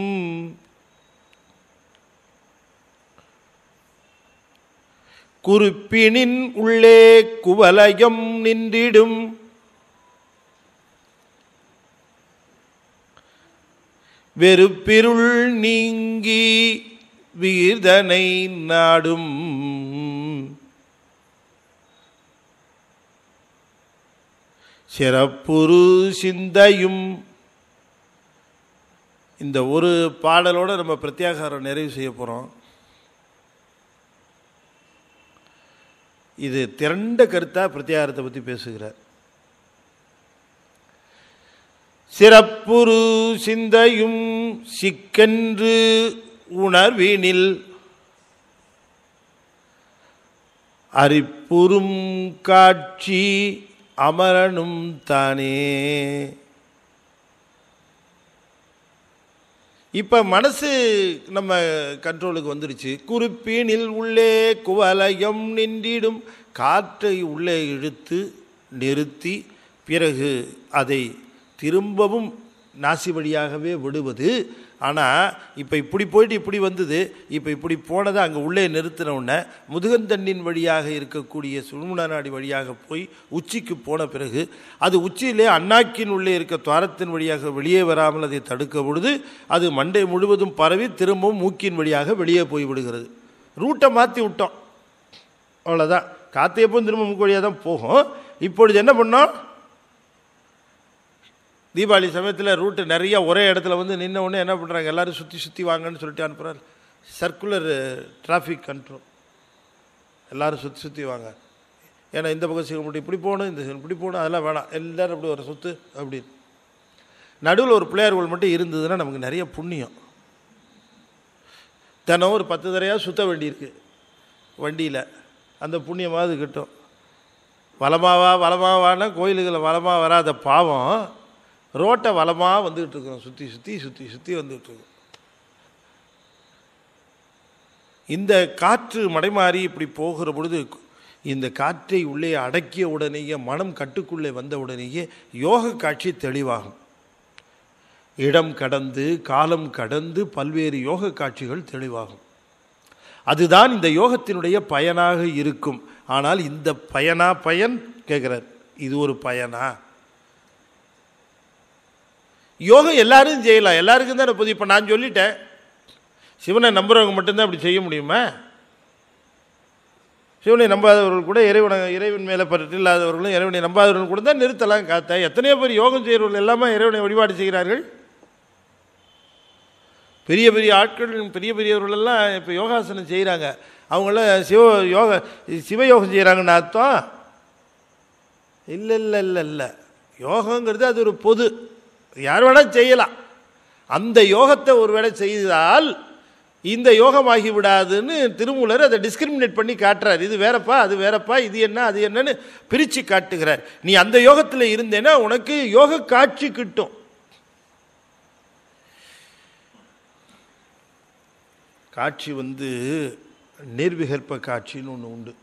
குறிப்பினின் உள்ளே குவலயம் நின்றிடும் வெறுப்பிருள் நீங்கி வீர்தனை நாடும் சிறப்புரு சிந்தையும் இந்த ஒரு பாடலோட நம்ம பிரத்யாகாரம் நிறைவு செய்ய போகிறோம் இது திரண்ட கருத்தா பிரத்யாகாரத்தை பற்றி பேசுகிறார் சிறப்புரு சிந்தையும் சிக்கென்று உணர்வினில் அரிப்புறும் காட்சி அமரனும் தானே இப்போ மனசு நம்ம கண்ட்ரோலுக்கு வந்துடுச்சு குறிப்பீனில் உள்ளே குவலயம் நின்றிடும் காற்றை உள்ளே இழுத்து நிறுத்தி பிறகு அதை திரும்பவும் நாசி வழியாகவே விடுவது ஆனால் இப்போ இப்படி போயிட்டு இப்படி வந்தது இப்போ இப்படி போனதை அங்கே உள்ளே நிறுத்தின உடனே முதுகந்தண்டின் வழியாக இருக்கக்கூடிய சுழுமுன நாடி வழியாக போய் உச்சிக்கு போன பிறகு அது உச்சியிலே அண்ணாக்கின் உள்ளே இருக்க துவாரத்தின் வழியாக வெளியே வராமல் அதை தடுக்க பொழுது அது மண்டை முழுவதும் பரவி திரும்பவும் மூக்கின் வழியாக வெளியே போய் விடுகிறது ரூட்டை மாற்றி விட்டோம் அவ்வளோதான் காற்று எப்போ திரும்ப மூக்கு வழியாக தான் போகும் இப்பொழுது என்ன பண்ணோம் தீபாவளி சமயத்தில் ரூட்டு நிறைய ஒரே இடத்துல வந்து நின்ன உடனே என்ன பண்ணுறாங்க எல்லோரும் சுற்றி சுற்றி வாங்கன்னு சொல்லிட்டு அனுப்புகிறார் சர்க்குலர் டிராஃபிக் கண்ட்ரோல் எல்லோரும் சுற்றி சுற்றி வாங்க ஏன்னா இந்த பக்கம் சீக்கிரம் இப்படி போகணும் இந்த சைடு இப்படி போகணும் அதெல்லாம் வேணாம் எல்லோரும் அப்படி ஒரு சுற்று அப்படின்னு நடுவில் ஒரு பிள்ளையார் கோள் மட்டும் இருந்ததுன்னா நமக்கு நிறைய புண்ணியம் தினம் ஒரு பத்து தரையாக சுற்ற வேண்டியிருக்கு வண்டியில் அந்த புண்ணியமாவது கிட்டும் வளமாவா வளமாவான்னா கோயிலுகளில் வளமாக வராத பாவம் ரோட்டை வளமாக வந்துக்கிட்டு இருக்கிறோம் சுற்றி சுற்றி சுற்றி சுற்றி வந்துக்கிட்டு இருக்கோம் இந்த காற்று மடைமாறி இப்படி போகிற பொழுது இந்த காற்றை உள்ளே அடக்கிய உடனேயே மனம் கட்டுக்குள்ளே வந்த உடனேயே யோக காட்சி தெளிவாகும் இடம் கடந்து காலம் கடந்து பல்வேறு யோக காட்சிகள் தெளிவாகும் அதுதான் இந்த யோகத்தினுடைய பயனாக இருக்கும் ஆனால் இந்த பயனா பயன் கேட்குறார் இது ஒரு பயனா யோகம் எல்லாரும் செய்யலாம் எல்லாருக்கும் தான் இப்போ இப்போ நான் சொல்லிட்டேன் சிவனை நம்புறவங்க மட்டும்தான் அப்படி செய்ய முடியுமா சிவனை நம்பாதவர்கள் கூட இறைவனை இறைவன் மேலே பற்று இல்லாதவர்களும் இறைவனை நம்பாதவர்கள் கூட தான் நிறுத்தலாம் காத்த எத்தனையோ பேர் யோகம் செய்கிறவர்கள் எல்லாமே இறைவனை வழிபாடு செய்கிறார்கள் பெரிய பெரிய ஆட்கள் பெரிய பெரியவர்கள் எல்லாம் இப்போ யோகாசனம் செய்கிறாங்க அவங்களாம் சிவ யோக சிவயோகம் செய்கிறாங்கன்னு அர்த்தம் இல்லை இல்லை இல்லை இல்லை யோகங்கிறது அது ஒரு பொது யார் வேணால் செய்யலாம் அந்த யோகத்தை ஒரு வேளை செய்தால் இந்த யோகமாகி விடாதுன்னு திருமூலர் அதை டிஸ்கிரிமினேட் பண்ணி காட்டுறார் இது வேறப்பா அது வேறப்பா இது என்ன அது என்னன்னு பிரித்து காட்டுகிறார் நீ அந்த யோகத்தில் இருந்தேன்னா உனக்கு யோக காட்சி கிட்டும் காட்சி வந்து நிர்விகற்ப காட்சின்னு ஒன்று உண்டு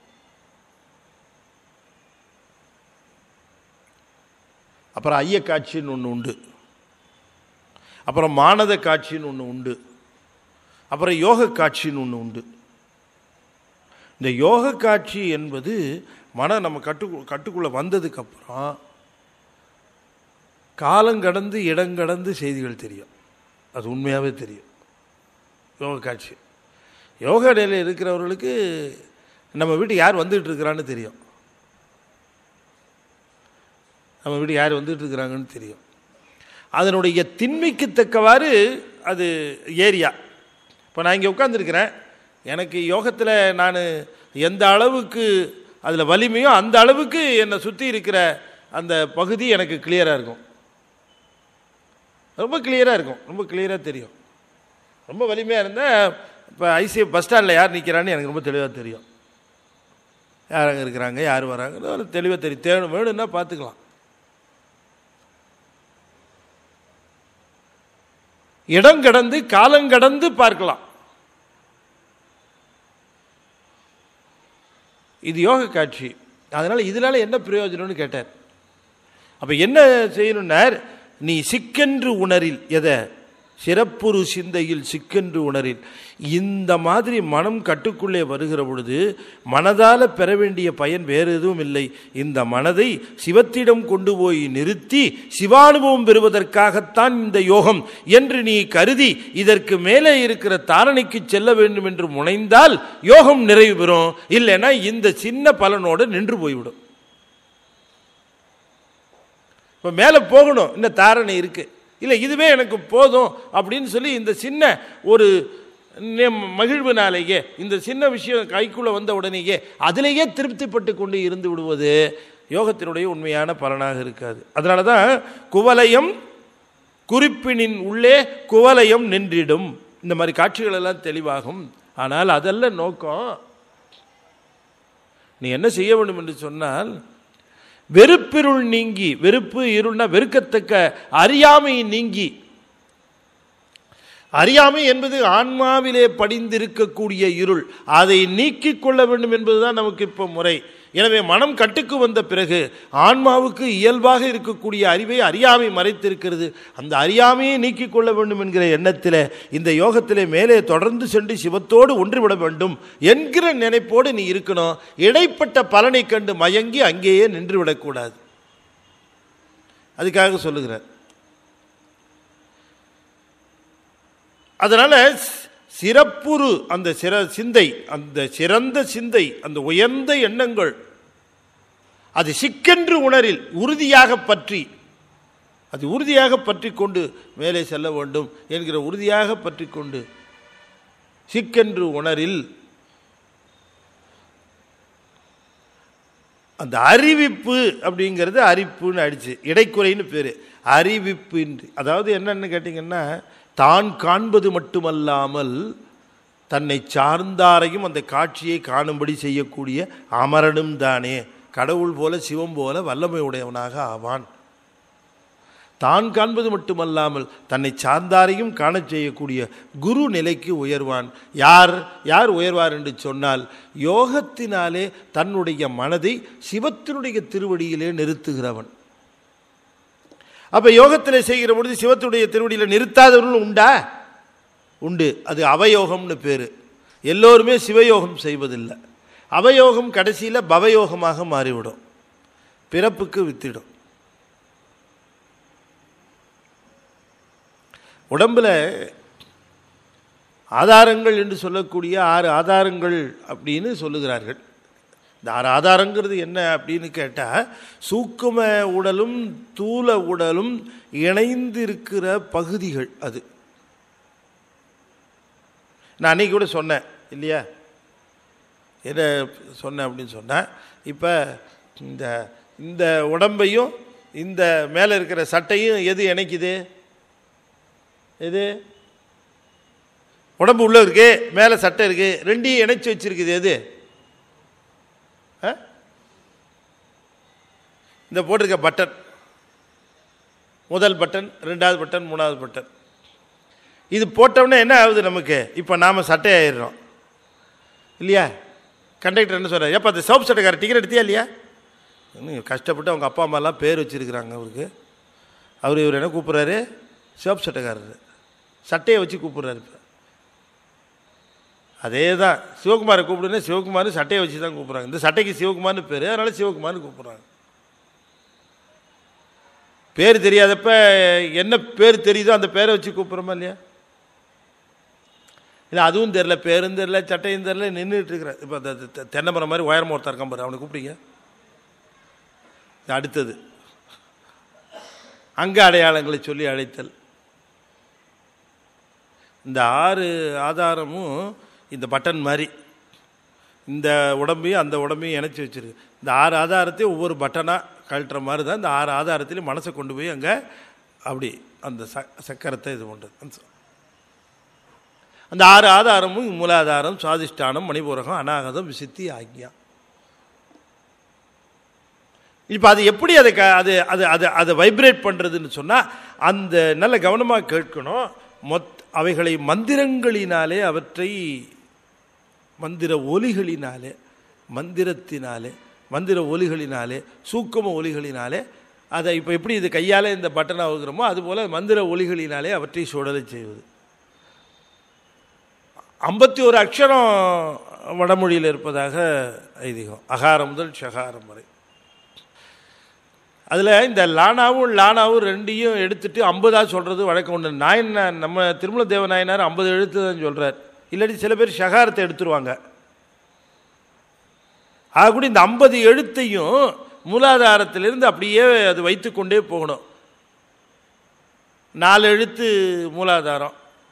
அப்புறம் ஐய காட்சின்னு ஒன்று உண்டு அப்புறம் மானத காட்சின்னு ஒன்று உண்டு அப்புறம் யோக காட்சின்னு ஒன்று உண்டு இந்த யோக காட்சி என்பது மனம் நம்ம கட்டு கட்டுக்குள்ளே வந்ததுக்கப்புறம் காலம் கடந்து இடம் கடந்து செய்திகள் தெரியும் அது உண்மையாகவே தெரியும் யோக காட்சி யோக நிலையில் இருக்கிறவர்களுக்கு நம்ம வீட்டுக்கு யார் வந்துட்டு இருக்கிறான்னு தெரியும் நம்ம வீட்டுக்கு யார் வந்துட்டு இருக்கிறாங்கன்னு தெரியும் அதனுடைய திண்மைக்கு தக்கவாறு அது ஏரியா இப்போ நான் இங்கே உட்காந்துருக்கிறேன் எனக்கு யோகத்தில் நான் எந்த அளவுக்கு அதில் வலிமையோ அந்த அளவுக்கு என்னை சுற்றி இருக்கிற அந்த பகுதி எனக்கு கிளியராக இருக்கும் ரொம்ப கிளியராக இருக்கும் ரொம்ப கிளியராக தெரியும் ரொம்ப வலிமையாக இருந்தால் இப்போ ஐசிஎஃப் பஸ் ஸ்டாண்டில் யார் நிற்கிறான்னு எனக்கு ரொம்ப தெளிவாக தெரியும் யார் அங்கே இருக்கிறாங்க யார் வராங்கன்னு ஒரு தெளிவாக தெரியும் தேணும் வேணும்னா பார்த்துக்கலாம் இடம் கடந்து காலம் கடந்து பார்க்கலாம் இது யோக காட்சி அதனால இதனால என்ன பிரயோஜனம்னு கேட்டார் அப்ப என்ன செய்யணும்னார் நீ சிக்கென்று உணரில் எதை சிறப்புறு சிந்தையில் சிக்கென்று உணரில் இந்த மாதிரி மனம் கட்டுக்குள்ளே வருகிற பொழுது மனதால பெற வேண்டிய பயன் வேறு எதுவும் இல்லை இந்த மனதை சிவத்திடம் கொண்டு போய் நிறுத்தி சிவானுபவம் பெறுவதற்காகத்தான் இந்த யோகம் என்று நீ கருதி இதற்கு மேலே இருக்கிற தாரணைக்கு செல்ல வேண்டும் என்று முனைந்தால் யோகம் நிறைவு பெறும் இல்லைன்னா இந்த சின்ன பலனோடு நின்று போய்விடும் இப்போ மேலே போகணும் இன்னும் தாரணை இருக்கு இல்லை இதுவே எனக்கு போதும் அப்படின்னு சொல்லி இந்த சின்ன ஒரு நெ- மகிழ்வினாலேயே இந்த சின்ன விஷயம் கைக்குள்ளே வந்த உடனேயே அதிலேயே திருப்திப்பட்டு கொண்டு இருந்து விடுவது யோகத்தினுடைய உண்மையான பலனாக இருக்காது அதனால தான் குவலயம் குறிப்பினின் உள்ளே குவலயம் நின்றிடும் இந்த மாதிரி காட்சிகள் எல்லாம் தெளிவாகும் ஆனால் அதல்ல நோக்கம் நீ என்ன செய்ய வேண்டும் என்று சொன்னால் வெறுப்பிருள் நீங்கி வெறுப்பு இருள்னா வெறுக்கத்தக்க அறியாமை நீங்கி அறியாமை என்பது ஆன்மாவிலே படிந்திருக்கக்கூடிய இருள் அதை நீக்கிக் கொள்ள வேண்டும் என்பதுதான் நமக்கு இப்போ முறை எனவே மனம் கட்டுக்கு வந்த பிறகு ஆன்மாவுக்கு இயல்பாக இருக்கக்கூடிய அறிவை அறியாமை மறைத்திருக்கிறது அந்த அறியாமையை நீக்கிக் கொள்ள வேண்டும் என்கிற எண்ணத்தில் இந்த யோகத்திலே மேலே தொடர்ந்து சென்று சிவத்தோடு ஒன்றுவிட வேண்டும் என்கிற நினைப்போடு நீ இருக்கணும் இடைப்பட்ட பலனை கண்டு மயங்கி அங்கேயே நின்று விடக்கூடாது அதுக்காக சொல்லுகிறார் அதனால சி- சிறப்புறு அந்த சிற சிந்தை அந்த சிறந்த சிந்தை அந்த உயர்ந்த எண்ணங்கள் அது சிக்கென்று உணரில் உறுதியாக பற்றி அது உறுதியாக பற்றி கொண்டு மேலே செல்ல வேண்டும் என்கிற உறுதியாக பற்றி கொண்டு சிக்கென்று உணரில் அந்த அறிவிப்பு அப்படிங்கிறது அரிப்புன்னு அடிச்சு இடைக்குறைன்னு பேர் அறிவிப்பு அதாவது என்னன்னு கேட்டிங்கன்னா தான் காண்பது மட்டுமல்லாமல் தன்னை சார்ந்தாரையும் அந்த காட்சியை காணும்படி செய்யக்கூடிய அமரனும் தானே கடவுள் போல சிவம் போல வல்லமை உடையவனாக ஆவான் தான் காண்பது மட்டுமல்லாமல் தன்னை சார்ந்தாரையும் காணச் செய்யக்கூடிய குரு நிலைக்கு உயர்வான் யார் யார் உயர்வார் என்று சொன்னால் யோகத்தினாலே தன்னுடைய மனதை சிவத்தினுடைய திருவடியிலே நிறுத்துகிறவன் அப்ப யோகத்தில் செய்கிற பொழுது சிவத்துடைய திருவடியில் நிறுத்தாதவர்கள் உண்டா உண்டு அது அவயோகம்னு பேரு எல்லோருமே சிவயோகம் செய்வதில்லை அவயோகம் கடைசியில் பவயோகமாக மாறிவிடும் பிறப்புக்கு வித்திடும் உடம்புல ஆதாரங்கள் என்று சொல்லக்கூடிய ஆறு ஆதாரங்கள் அப்படின்னு சொல்லுகிறார்கள் இந்த ஆறு ஆதாரங்கிறது என்ன அப்படின்னு கேட்டால் சூக்கும உடலும் தூல உடலும் இணைந்திருக்கிற பகுதிகள் அது நான் அன்னைக்கு கூட சொன்னேன் இல்லையா என்ன சொன்னேன் அப்படின்னு சொன்னேன் இப்போ இந்த இந்த உடம்பையும் இந்த மேலே இருக்கிற சட்டையும் எது இணைக்குது எது உடம்பு உள்ள இருக்கு மேலே சட்டை இருக்கு ரெண்டையும் இணைச்சு வச்சிருக்குது எது ஆ? இந்த போட்டிருக்க பட்டன் முதல் பட்டன் ரெண்டாவது பட்டன் மூணாவது பட்டன் இது போட்டோன்னே என்ன ஆகுது நமக்கு இப்போ நாம் சட்டை ஆயிடுறோம் இல்லையா கண்டக்டர் என்ன சொல்கிறார் ஏப்பா அந்த சோப் சட்டைக்கார டிக்கெட் எடுத்தியா இல்லையா இன்னும் கஷ்டப்பட்டு அவங்க அப்பா அம்மாலாம் பேர் வச்சுருக்கிறாங்க அவருக்கு அவர் இவர் என்ன கூப்பிட்றாரு சிவப்பு சட்டைக்காரர் சட்டையை வச்சு கூப்பிடுறாரு இப்போ அதே தான் சிவகுமாரை கூப்பிடுன்னா சிவகுமார் சட்டையை வச்சு தான் கூப்பிட்றாங்க இந்த சட்டைக்கு சிவகுமார்னு பேர் அதனால் சிவகுமார்னு கூப்பிட்றாங்க பேர் தெரியாதப்ப என்ன பேர் தெரியுதோ அந்த பேரை வச்சு கூப்பிட்றோமா இல்லையா இல்லை அதுவும் தெரில பேரும் தெரில சட்டையும் தெரில நின்றுட்டு இருக்கிறேன் இப்போ அந்த தெ- தென்னை மரம் மாதிரி உயரமாக ஒருத்தர் இருக்கான் பாரு அவனை கூப்பிடுங்க இது அடுத்தது அங்க அடையாளங்களை சொல்லி அழைத்தல் இந்த ஆறு ஆதாரமும் இந்த பட்டன் மாதிரி இந்த உடம்பையும் அந்த உடம்பையும் இணைச்சி வச்சிருக்கு இந்த ஆறு ஆதாரத்தையும் ஒவ்வொரு பட்டனாக கழட்டுற மாதிரி தான் இந்த ஆறு ஆதாரத்திலையும் மனசை கொண்டு போய் அங்கே அப்படி அந்த ச சக்கரத்தை இது பண்ணுறது அந்த ஆறு ஆதாரமும் மூலாதாரம் சுவாதிஷ்டானம் மணிபூரகம் அநாகதம் விசித்தி ஆக்யா இப்போ அது எப்படி அதை க அது அது அது அதை வைப்ரேட் பண்ணுறதுன்னு சொன்னால் அந்த நல்ல கவனமாக கேட்கணும் மொத் அவைகளை மந்திரங்களினாலே அவற்றை மந்திர ஒலிகளினாலே மந்திரத்தினாலே மந்திர ஒலிகளினாலே சூக்கும ஒலிகளினாலே அதை இப்போ எப்படி இது கையால் இந்த பட்டனை அவுக்கிறோமோ அதுபோல் மந்திர ஒலிகளினாலே அவற்றை சுடலை செய்வது ஐம்பத்தி ஒரு அக்ஷரம் வடமொழியில் இருப்பதாக ஐதீகம் அகாரம் முதல் ஷகாரம் வரை அதில் இந்த லானாவும் லானாவும் ரெண்டையும் எடுத்துட்டு ஐம்பதா சொல்கிறது வழக்கம் உண்டு நாயன் நம்ம திருமல தேவ நாயனார் ஐம்பது எழுத்து தான் சொல்கிறார் இல்லாட்டி சில பேர் ஷகாரத்தை எடுத்துருவாங்க ஆகக்கூட இந்த ஐம்பது எழுத்தையும் மூலாதாரத்திலிருந்து அப்படியே அது வைத்துக்கொண்டே போகணும் நாலு எழுத்து மூலாதாரம்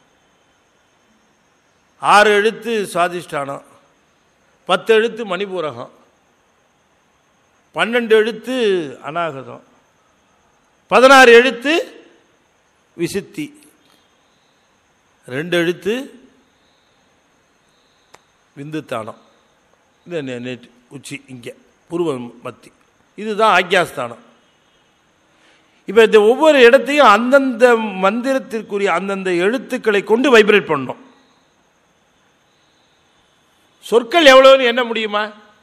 ஆறு எழுத்து சுவாதிஷ்டானம் பத்து எழுத்து மணிபூரகம் பன்னெண்டு எழுத்து அநாகதம் பதினாறு எழுத்து விசித்தி ரெண்டு எழுத்து விந்துத்தானம் இந்த நே- நேற்று உச்சி இங்கே புருவ மத்தி இதுதான் ஆக்யாஸ்தானம் இப்போ இந்த ஒவ்வொரு இடத்தையும் அந்தந்த மந்திரத்திற்குரிய அந்தந்த எழுத்துக்களை கொண்டு வைப்ரேட் பண்ணணும் சொற்கள் எவ்வளவுன்னு என்ன முடியுமா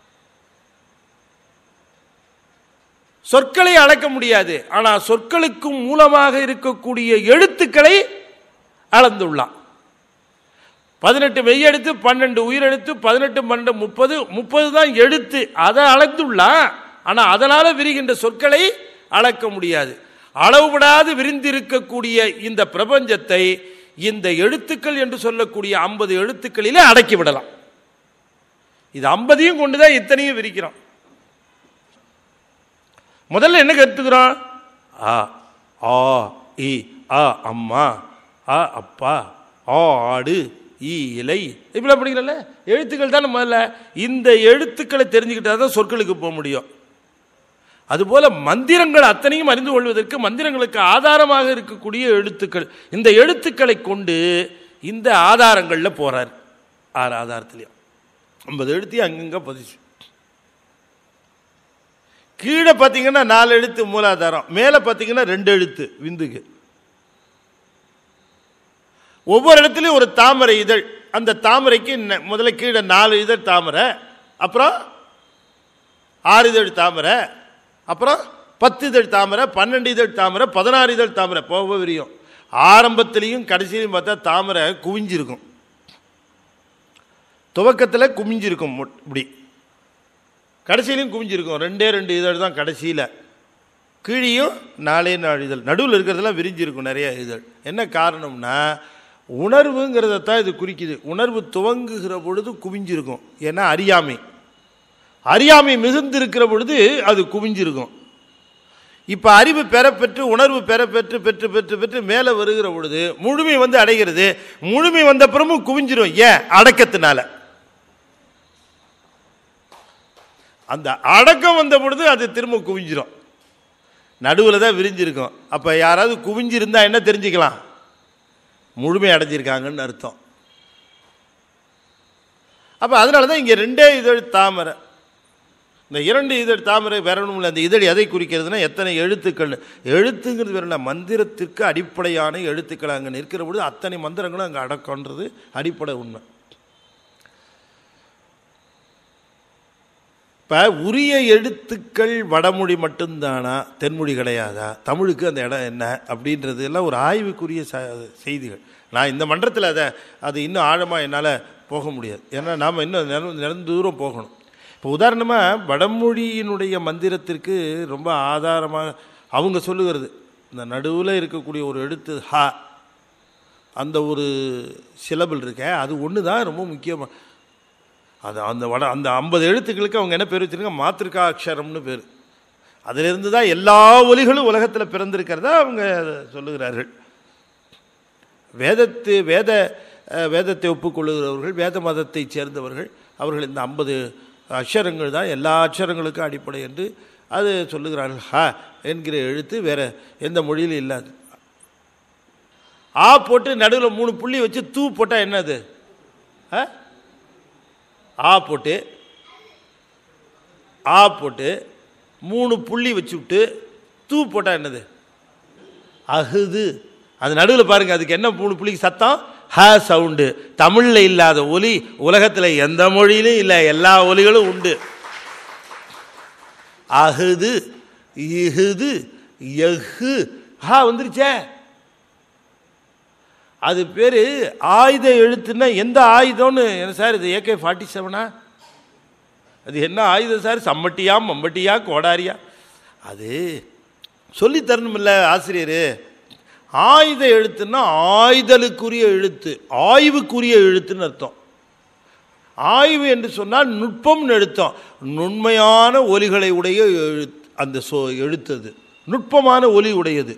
சொற்களை அளக்க முடியாது ஆனால் சொற்களுக்கு மூலமாக இருக்கக்கூடிய எழுத்துக்களை அளந்துள்ளான் பதினெட்டு மெய்யெழுத்து பன்னெண்டு உயிரெழுத்து பதினெட்டு பன்னெண்டு முப்பது முப்பது தான் எழுத்து அதை அளந்துள்ளான் ஆனால் அதனால விரிகின்ற சொற்களை அளக்க முடியாது அளவுபடாது விரிந்திருக்கக்கூடிய இந்த பிரபஞ்சத்தை இந்த எழுத்துக்கள் என்று சொல்லக்கூடிய ஐம்பது எழுத்துக்களிலே அடக்கி விடலாம் இது ஐம்பதையும் கொண்டு தான் இத்தனையும் விரிக்கிறோம் முதல்ல என்ன கற்றுக்கிறோம் ஆ ஆ இ ஆ அம்மா ஆ அப்பா ஆ ஆடு ஈ இலை இப்படிலாம் படிக்கிறல்ல எழுத்துக்கள் தானே முதல்ல இந்த எழுத்துக்களை தெரிஞ்சுக்கிட்டா தான் சொற்களுக்கு போக முடியும் அதுபோல மந்திரங்கள் அத்தனையும் அறிந்து கொள்வதற்கு மந்திரங்களுக்கு ஆதாரமாக இருக்கக்கூடிய எழுத்துக்கள் இந்த எழுத்துக்களை கொண்டு இந்த ஆதாரங்களில் போறார் ஆறு ஆதாரத்திலையும் ஐம்பது எழுத்தையும் அங்கங்க பதிச்சு கீழே பார்த்தீங்கன்னா நாலு எழுத்து மூலாதாரம் மேலே பார்த்தீங்கன்னா ரெண்டு எழுத்து விந்துக்கு ஒவ்வொரு இடத்துலையும் ஒரு தாமரை இதழ் அந்த தாமரைக்கு ந- முதல்ல கீழே நாலு இதழ் தாமரை அப்புறம் ஆறு இதழ் தாமரை அப்புறம் பத்து இதழ் தாமரை பன்னெண்டு இதழ் தாமரை பதினாறு இதழ் தாமரை போக விரியும் ஆரம்பத்திலையும் கடைசியிலையும் பார்த்தா தாமரை குவிஞ்சிருக்கும் துவக்கத்தில் குமிஞ்சிருக்கும் மொ- இப்படி கடைசியிலையும் குவிஞ்சிருக்கும் ரெண்டே ரெண்டு இதழ் தான் கடைசியில் கீழியும் நாலே நாலு இதழ் நடுவில் இருக்கிறதெல்லாம் விரிஞ்சிருக்கும் நிறைய இதழ் என்ன காரணம்னா உணர்வுங்கிறத தான் இது குறிக்குது உணர்வு துவங்குகிற பொழுது குவிஞ்சிருக்கும் ஏன்னா அறியாமை அறியாமை மிகுந்திருக்கிற பொழுது அது குவிஞ்சிருக்கும் இப்போ அறிவு பெறப்பெற்று உணர்வு பெறப்பெற்று பெற்று பெற்று பெற்று மேலே வருகிற பொழுது முழுமை வந்து அடைகிறது முழுமை வந்த அப்புறமும் குவிஞ்சிரும் ஏன் அடக்கத்தினால அந்த அடக்கம் வந்த பொழுது அது திரும்ப குவிஞ்சிரும் நடுவில் தான் விரிஞ்சிருக்கும் அப்போ யாராவது குவிஞ்சிருந்தா என்ன தெரிஞ்சுக்கலாம் முழுமை அடைஞ்சிருக்காங்கன்னு அர்த்தம் அப்போ அதனால தான் இங்கே ரெண்டே இதழ் தாமரை இந்த இரண்டு இதழ் தாமரை வரணும் இல்லை அந்த இதழ் எதை குறிக்கிறதுனா எத்தனை எழுத்துக்கள் எழுத்துங்கிறது வேற என்ன மந்திரத்திற்கு அடிப்படையான எழுத்துக்கள் அங்கே நிற்கிற பொழுது அத்தனை மந்திரங்களும் அங்கே அடக்கம்ன்றது அடிப்படை உண்மை இப்போ உரிய எழுத்துக்கள் வடமொழி மட்டும்தானா தென்மொழி கிடையாதா தமிழுக்கு அந்த இடம் என்ன அப்படின்றது எல்லாம் ஒரு ஆய்வுக்குரிய ச செய்திகள் நான் இந்த மன்றத்தில் அதை அது இன்னும் ஆழமாக என்னால் போக முடியாது ஏன்னா நாம் இன்னும் நிற- நிறந்த தூரம் போகணும் இப்போ உதாரணமாக வடமொழியினுடைய மந்திரத்திற்கு ரொம்ப ஆதாரமாக அவங்க சொல்லுகிறது இந்த நடுவில் இருக்கக்கூடிய ஒரு எழுத்து ஹ அந்த ஒரு சிலபிள் இருக்க அது ஒன்று தான் ரொம்ப முக்கியமாக அது அந்த வட அந்த ஐம்பது எழுத்துக்களுக்கு அவங்க என்ன பேர் வச்சிருக்காங்க மாத்திருக்கா அக்ஷரம்னு பேர் அதிலிருந்து தான் எல்லா ஒலிகளும் உலகத்தில் பிறந்திருக்கிறதா அவங்க சொல்லுகிறார்கள் வேதத்து வேத அஹ், வேதத்தை ஒப்புக்கொள்ளுகிறவர்கள் வேத மதத்தைச் சேர்ந்தவர்கள் அவர்கள் இந்த ஐம்பது அக்ஷரங்கள் தான் எல்லா அக்ஷரங்களுக்கும் அடிப்படை என்று அது சொல்லுகிறார்கள் ஹ என்கிற எழுத்து வேற எந்த மொழியிலும் இல்லாது ஆ போட்டு நடுவில் மூணு புள்ளி வச்சு தூ போட்டால் என்னது ஆ ஆ போட்டு ஆ போட்டு மூணு புள்ளி வச்சு விட்டு தூ போட்டால் என்னது அகுது அது நடுவில் பாருங்க அதுக்கு என்ன மூணு புள்ளிக்கு சத்தம் ஹ சவுண்டு தமிழில் இல்லாத ஒலி உலகத்தில் எந்த மொழியிலும் இல்லை எல்லா ஒலிகளும் உண்டு அகுது இகுது எஹு ஹா வந்துருச்சே அது பேர் ஆயுத எழுத்துன்னா எந்த ஆயுதம்னு என்ன சார் இது ஏகே ஃபார்ட்டி செவனா அது என்ன ஆயுதம் சார் சம்மட்டியா மம்பட்டியா கோடாரியா அது சொல்லித் தரணுமில்ல ஆசிரியர் ஆயுத எழுத்துன்னா ஆயுதலுக்குரிய எழுத்து ஆய்வுக்குரிய எழுத்துன்னு அர்த்தம் ஆய்வு என்று சொன்னால் நுட்பம்னு எழுத்தம் நுண்மையான ஒலிகளை உடைய எழுத்து அந்த சொ எழுத்தது நுட்பமான ஒலி உடையது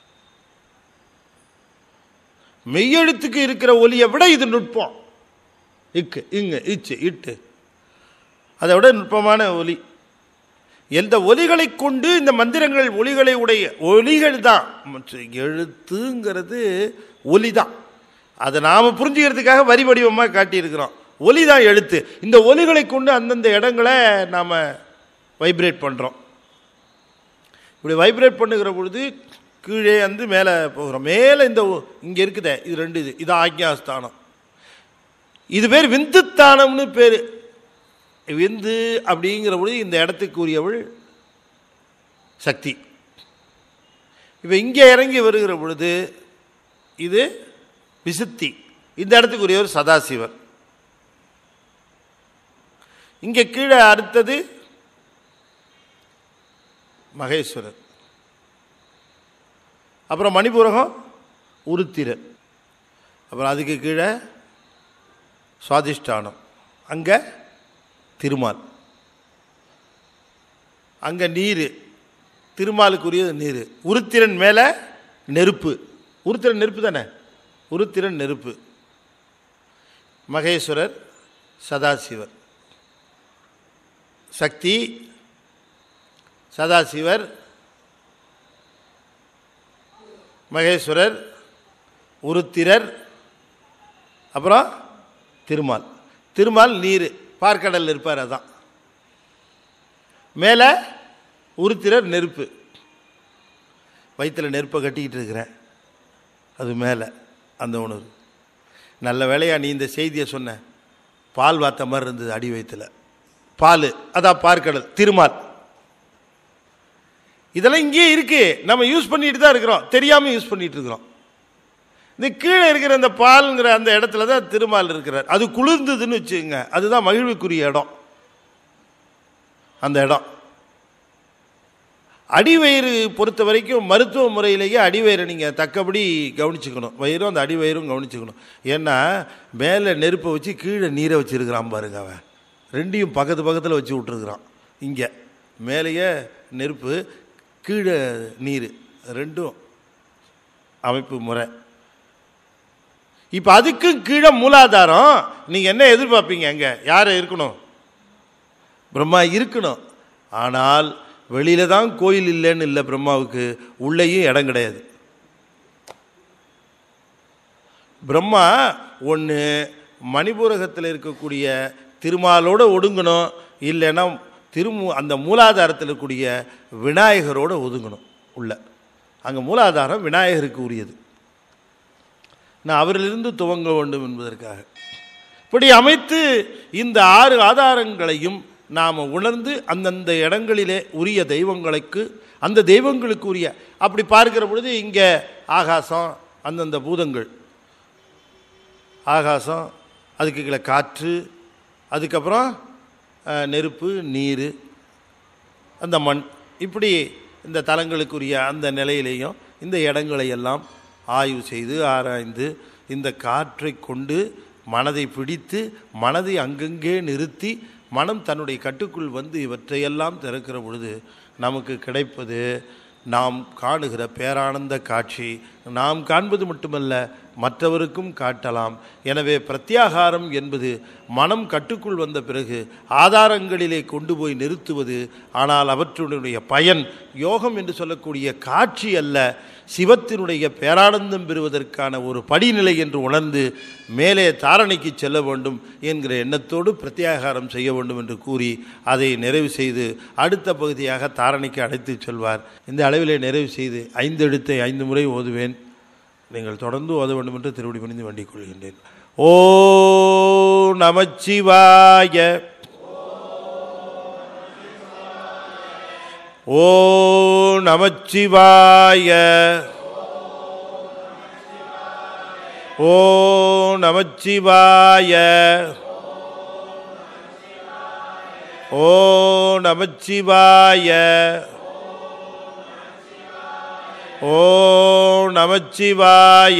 மெய்யெழுத்துக்கு இருக்கிற ஒலியை விட இது நுட்பம் இக்கு இங்கு இச்சு இட்டு அதை விட நுட்பமான ஒலி எந்த ஒலிகளை கொண்டு இந்த மந்திரங்கள் ஒலிகளை உடைய ஒலிகள் தான் மற்ற எழுத்துங்கிறது ஒலி தான் அதை நாம் புரிஞ்சுக்கிறதுக்காக வரி வடிவமாக காட்டியிருக்கிறோம் ஒலி தான் எழுத்து இந்த ஒலிகளை கொண்டு அந்தந்த இடங்களை நாம் வைப்ரேட் பண்ணுறோம் இப்படி வைப்ரேட் பண்ணுகிற பொழுது கீழே வந்து மேலே போகிறோம் மேலே இந்த இங்கே இருக்குதே இது ரெண்டு இது இது ஆக்ஞாஸ்தானம் இது பேர் விந்துத்தானம்னு பேர் விந்து அப்படிங்கிற பொழுது இந்த இடத்துக்குரியவள் சக்தி இப்போ இங்கே இறங்கி வருகிற பொழுது இது விசுத்தி இந்த இடத்துக்குரியவர் சதாசிவர் இங்கே கீழே அடுத்தது மகேஸ்வரர் அப்புறம் மணிபூரகம் உருத்திரர் அப்புறம் அதுக்கு கீழே சுவாதிஷ்டானம் அங்கே திருமால் அங்கே நீர் திருமாலுக்குரியது நீர் உருத்திரன் மேலே நெருப்பு உருத்திரன் நெருப்பு தானே உருத்திரன் நெருப்பு மகேஸ்வரர் சதாசிவர் சக்தி சதாசிவர் மகேஸ்வரர் உருத்திரர் அப்புறம் திருமால் திருமால் நீர் பார்க்கடலில் இருப்பார் அதான் மேலே உருத்திரர் நெருப்பு வயிற்றில் நெருப்பை கட்டிக்கிட்டு இருக்கிறேன் அது மேலே அந்த உணர்வு நல்ல வேலையா நீ இந்த செய்தியை சொன்ன பால் வாத்த மாதிரி இருந்தது அடி வயிற்றுல பால் அதான் பார்க்கடல் திருமால் இதெல்லாம் இங்கேயே இருக்கு நம்ம யூஸ் பண்ணிட்டு தான் இருக்கிறோம் தெரியாம யூஸ் பண்ணிட்டு இருக்கிறோம் இந்த கீழே இருக்கிற அந்த பால்ங்கிற அந்த இடத்துல தான் திருமால் இருக்கிறார் அது குளிர்ந்ததுன்னு வச்சுக்கோங்க அதுதான் மகிழ்வுக்குரிய இடம் அந்த இடம் அடிவயிறு பொறுத்த வரைக்கும் மருத்துவ முறையிலேயே அடிவயிறை நீங்கள் தக்கபடி கவனிச்சுக்கணும் வயிறும் அந்த அடிவயிறும் கவனிச்சுக்கணும் ஏன்னா மேலே நெருப்பை வச்சு கீழே நீரை வச்சுருக்கிறான் பாருங்க அவன் ரெண்டையும் பக்கத்து பக்கத்தில் வச்சு விட்டுருக்குறான் இங்கே மேலேயே நெருப்பு கீழே நீர் ரெண்டும் அமைப்பு முறை இப்போ அதுக்கும் கீழே மூலாதாரம் நீங்கள் என்ன எதிர்பார்ப்பீங்க அங்கே யார் இருக்கணும் பிரம்மா இருக்கணும் ஆனால் வெளியில தான் கோயில் இல்லைன்னு இல்லை பிரம்மாவுக்கு உள்ளேயும் இடம் கிடையாது பிரம்மா ஒன்று மணிபூரகத்தில் இருக்கக்கூடிய திருமாலோடு ஒடுங்கணும் இல்லைன்னா திருமு அந்த மூலாதாரத்தில் இருக்கக்கூடிய விநாயகரோடு ஒதுங்கணும் உள்ள அங்கே மூலாதாரம் விநாயகருக்கு உரியது நான் அவரிலிருந்து துவங்க வேண்டும் என்பதற்காக இப்படி அமைத்து இந்த ஆறு ஆதாரங்களையும் நாம் உணர்ந்து அந்தந்த இடங்களிலே உரிய தெய்வங்களுக்கு அந்த தெய்வங்களுக்கு உரிய அப்படி பார்க்கிற பொழுது இங்கே ஆகாசம் அந்தந்த பூதங்கள் ஆகாசம் அதுக்கு கீழே காற்று அதுக்கப்புறம் அஹ், நெருப்பு நீர் அந்த மண் இப்படி இந்த தலங்களுக்குரிய அந்த நிலையிலேயும் இந்த இடங்களை எல்லாம் ஆய்வு செய்து ஆராய்ந்து இந்த காற்றை கொண்டு மனதை பிடித்து மனதை அங்கங்கே நிறுத்தி மனம் தன்னுடைய கட்டுக்குள் வந்து இவற்றையெல்லாம் திறக்கிற பொழுது நமக்கு கிடைப்பது நாம் காணுகிற பேரானந்த காட்சி நாம் காண்பது மட்டுமல்ல மற்றவருக்கும் காட்டலாம் எனவே பிரத்யாகாரம் என்பது மனம் கட்டுக்குள் வந்த பிறகு ஆதாரங்களிலே கொண்டு போய் நிறுத்துவது ஆனால் அவற்றுடைய பயன் யோகம் என்று சொல்லக்கூடிய காட்சி அல்ல சிவத்தினுடைய பேரானந்தம் பெறுவதற்கான ஒரு படிநிலை என்று உணர்ந்து மேலே தாரணைக்கு செல்ல வேண்டும் என்கிற எண்ணத்தோடு பிரத்யாகாரம் செய்ய வேண்டும் என்று கூறி அதை நிறைவு செய்து அடுத்த பகுதியாக தாரணைக்கு அழைத்துச் செல்வார் இந்த அளவிலே நிறைவு செய்து ஐந்து எழுத்தை ஐந்து முறை ஓதுவேன் நீங்கள் தொடர்ந்து ஓத வேண்டும் என்று திருவடி பணிந்து வேண்டிக் கொள்கின்றேன் ஓ நமச்சிவாய ஓ நமச்சிவாய ஓ நமச்சிவாய ஓ நமச்சிவாய ஓ நமச்சிவாய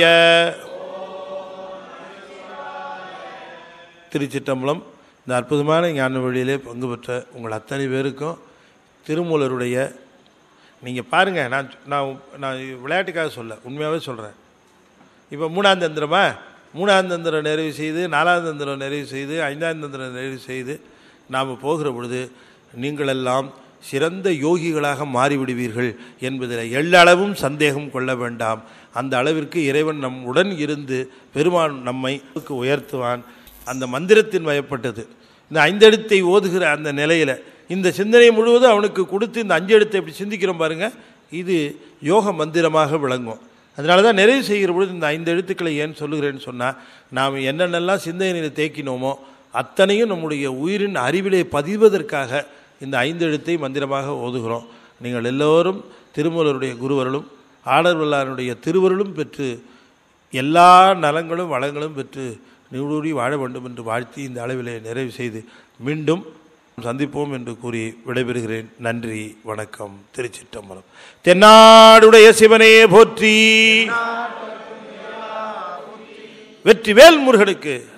திருச்சிற்றம்பலம் இந்த அற்புதமான ஞான வழியிலே பங்கு பெற்ற உங்கள் அத்தனை பேருக்கும் திருமூலருடைய நீங்கள் பாருங்கள் நான் நான் நான் விளையாட்டுக்காக சொல்ல உண்மையாகவே சொல்கிறேன் இப்போ மூணாம் தந்திரமா மூணாம் தந்திரம் நிறைவு செய்து நாலாம் தந்திரம் நிறைவு செய்து ஐந்தாம் தந்திரம் நிறைவு செய்து நாம் போகிற பொழுது நீங்களெல்லாம் சிறந்த யோகிகளாக மாறிவிடுவீர்கள் என்பதில் எள்ளளவும் சந்தேகம் கொள்ள வேண்டாம் அந்த அளவிற்கு இறைவன் நம் உடன் இருந்து பெருமான் நம்மை உயர்த்துவான் அந்த மந்திரத்தின் வயப்பட்டது இந்த ஐந்தெழுத்தை ஓதுகிற அந்த நிலையில் இந்த சிந்தனை முழுவதும் அவனுக்கு கொடுத்து இந்த அஞ்சு எழுத்தை இப்படி சிந்திக்கிறோம் பாருங்க இது யோக மந்திரமாக விளங்கும் அதனால தான் நிறைவு செய்கிற பொழுது இந்த ஐந்து எழுத்துக்களை ஏன் சொல்லுகிறேன்னு சொன்னால் நாம் என்னென்னலாம் சிந்தனையில் தேக்கினோமோ அத்தனையும் நம்முடைய உயிரின் அறிவிலே பதிவதற்காக இந்த ஐந்து எழுத்தை மந்திரமாக ஓதுகிறோம் நீங்கள் எல்லோரும் திருமூலருடைய குருவருளும் ஆடர்வல்லாருடைய திருவருளும் பெற்று எல்லா நலங்களும் வளங்களும் பெற்று நீடூடி வாழ வேண்டும் என்று வாழ்த்தி இந்த அளவிலே நிறைவு செய்து மீண்டும் சந்திப்போம் என்று கூறி விடைபெறுகிறேன் நன்றி வணக்கம் திருச்சிற்றம்பலம் தென்னாடுடைய சிவனே போற்றி வெற்றி வேல் முருகனுக்கு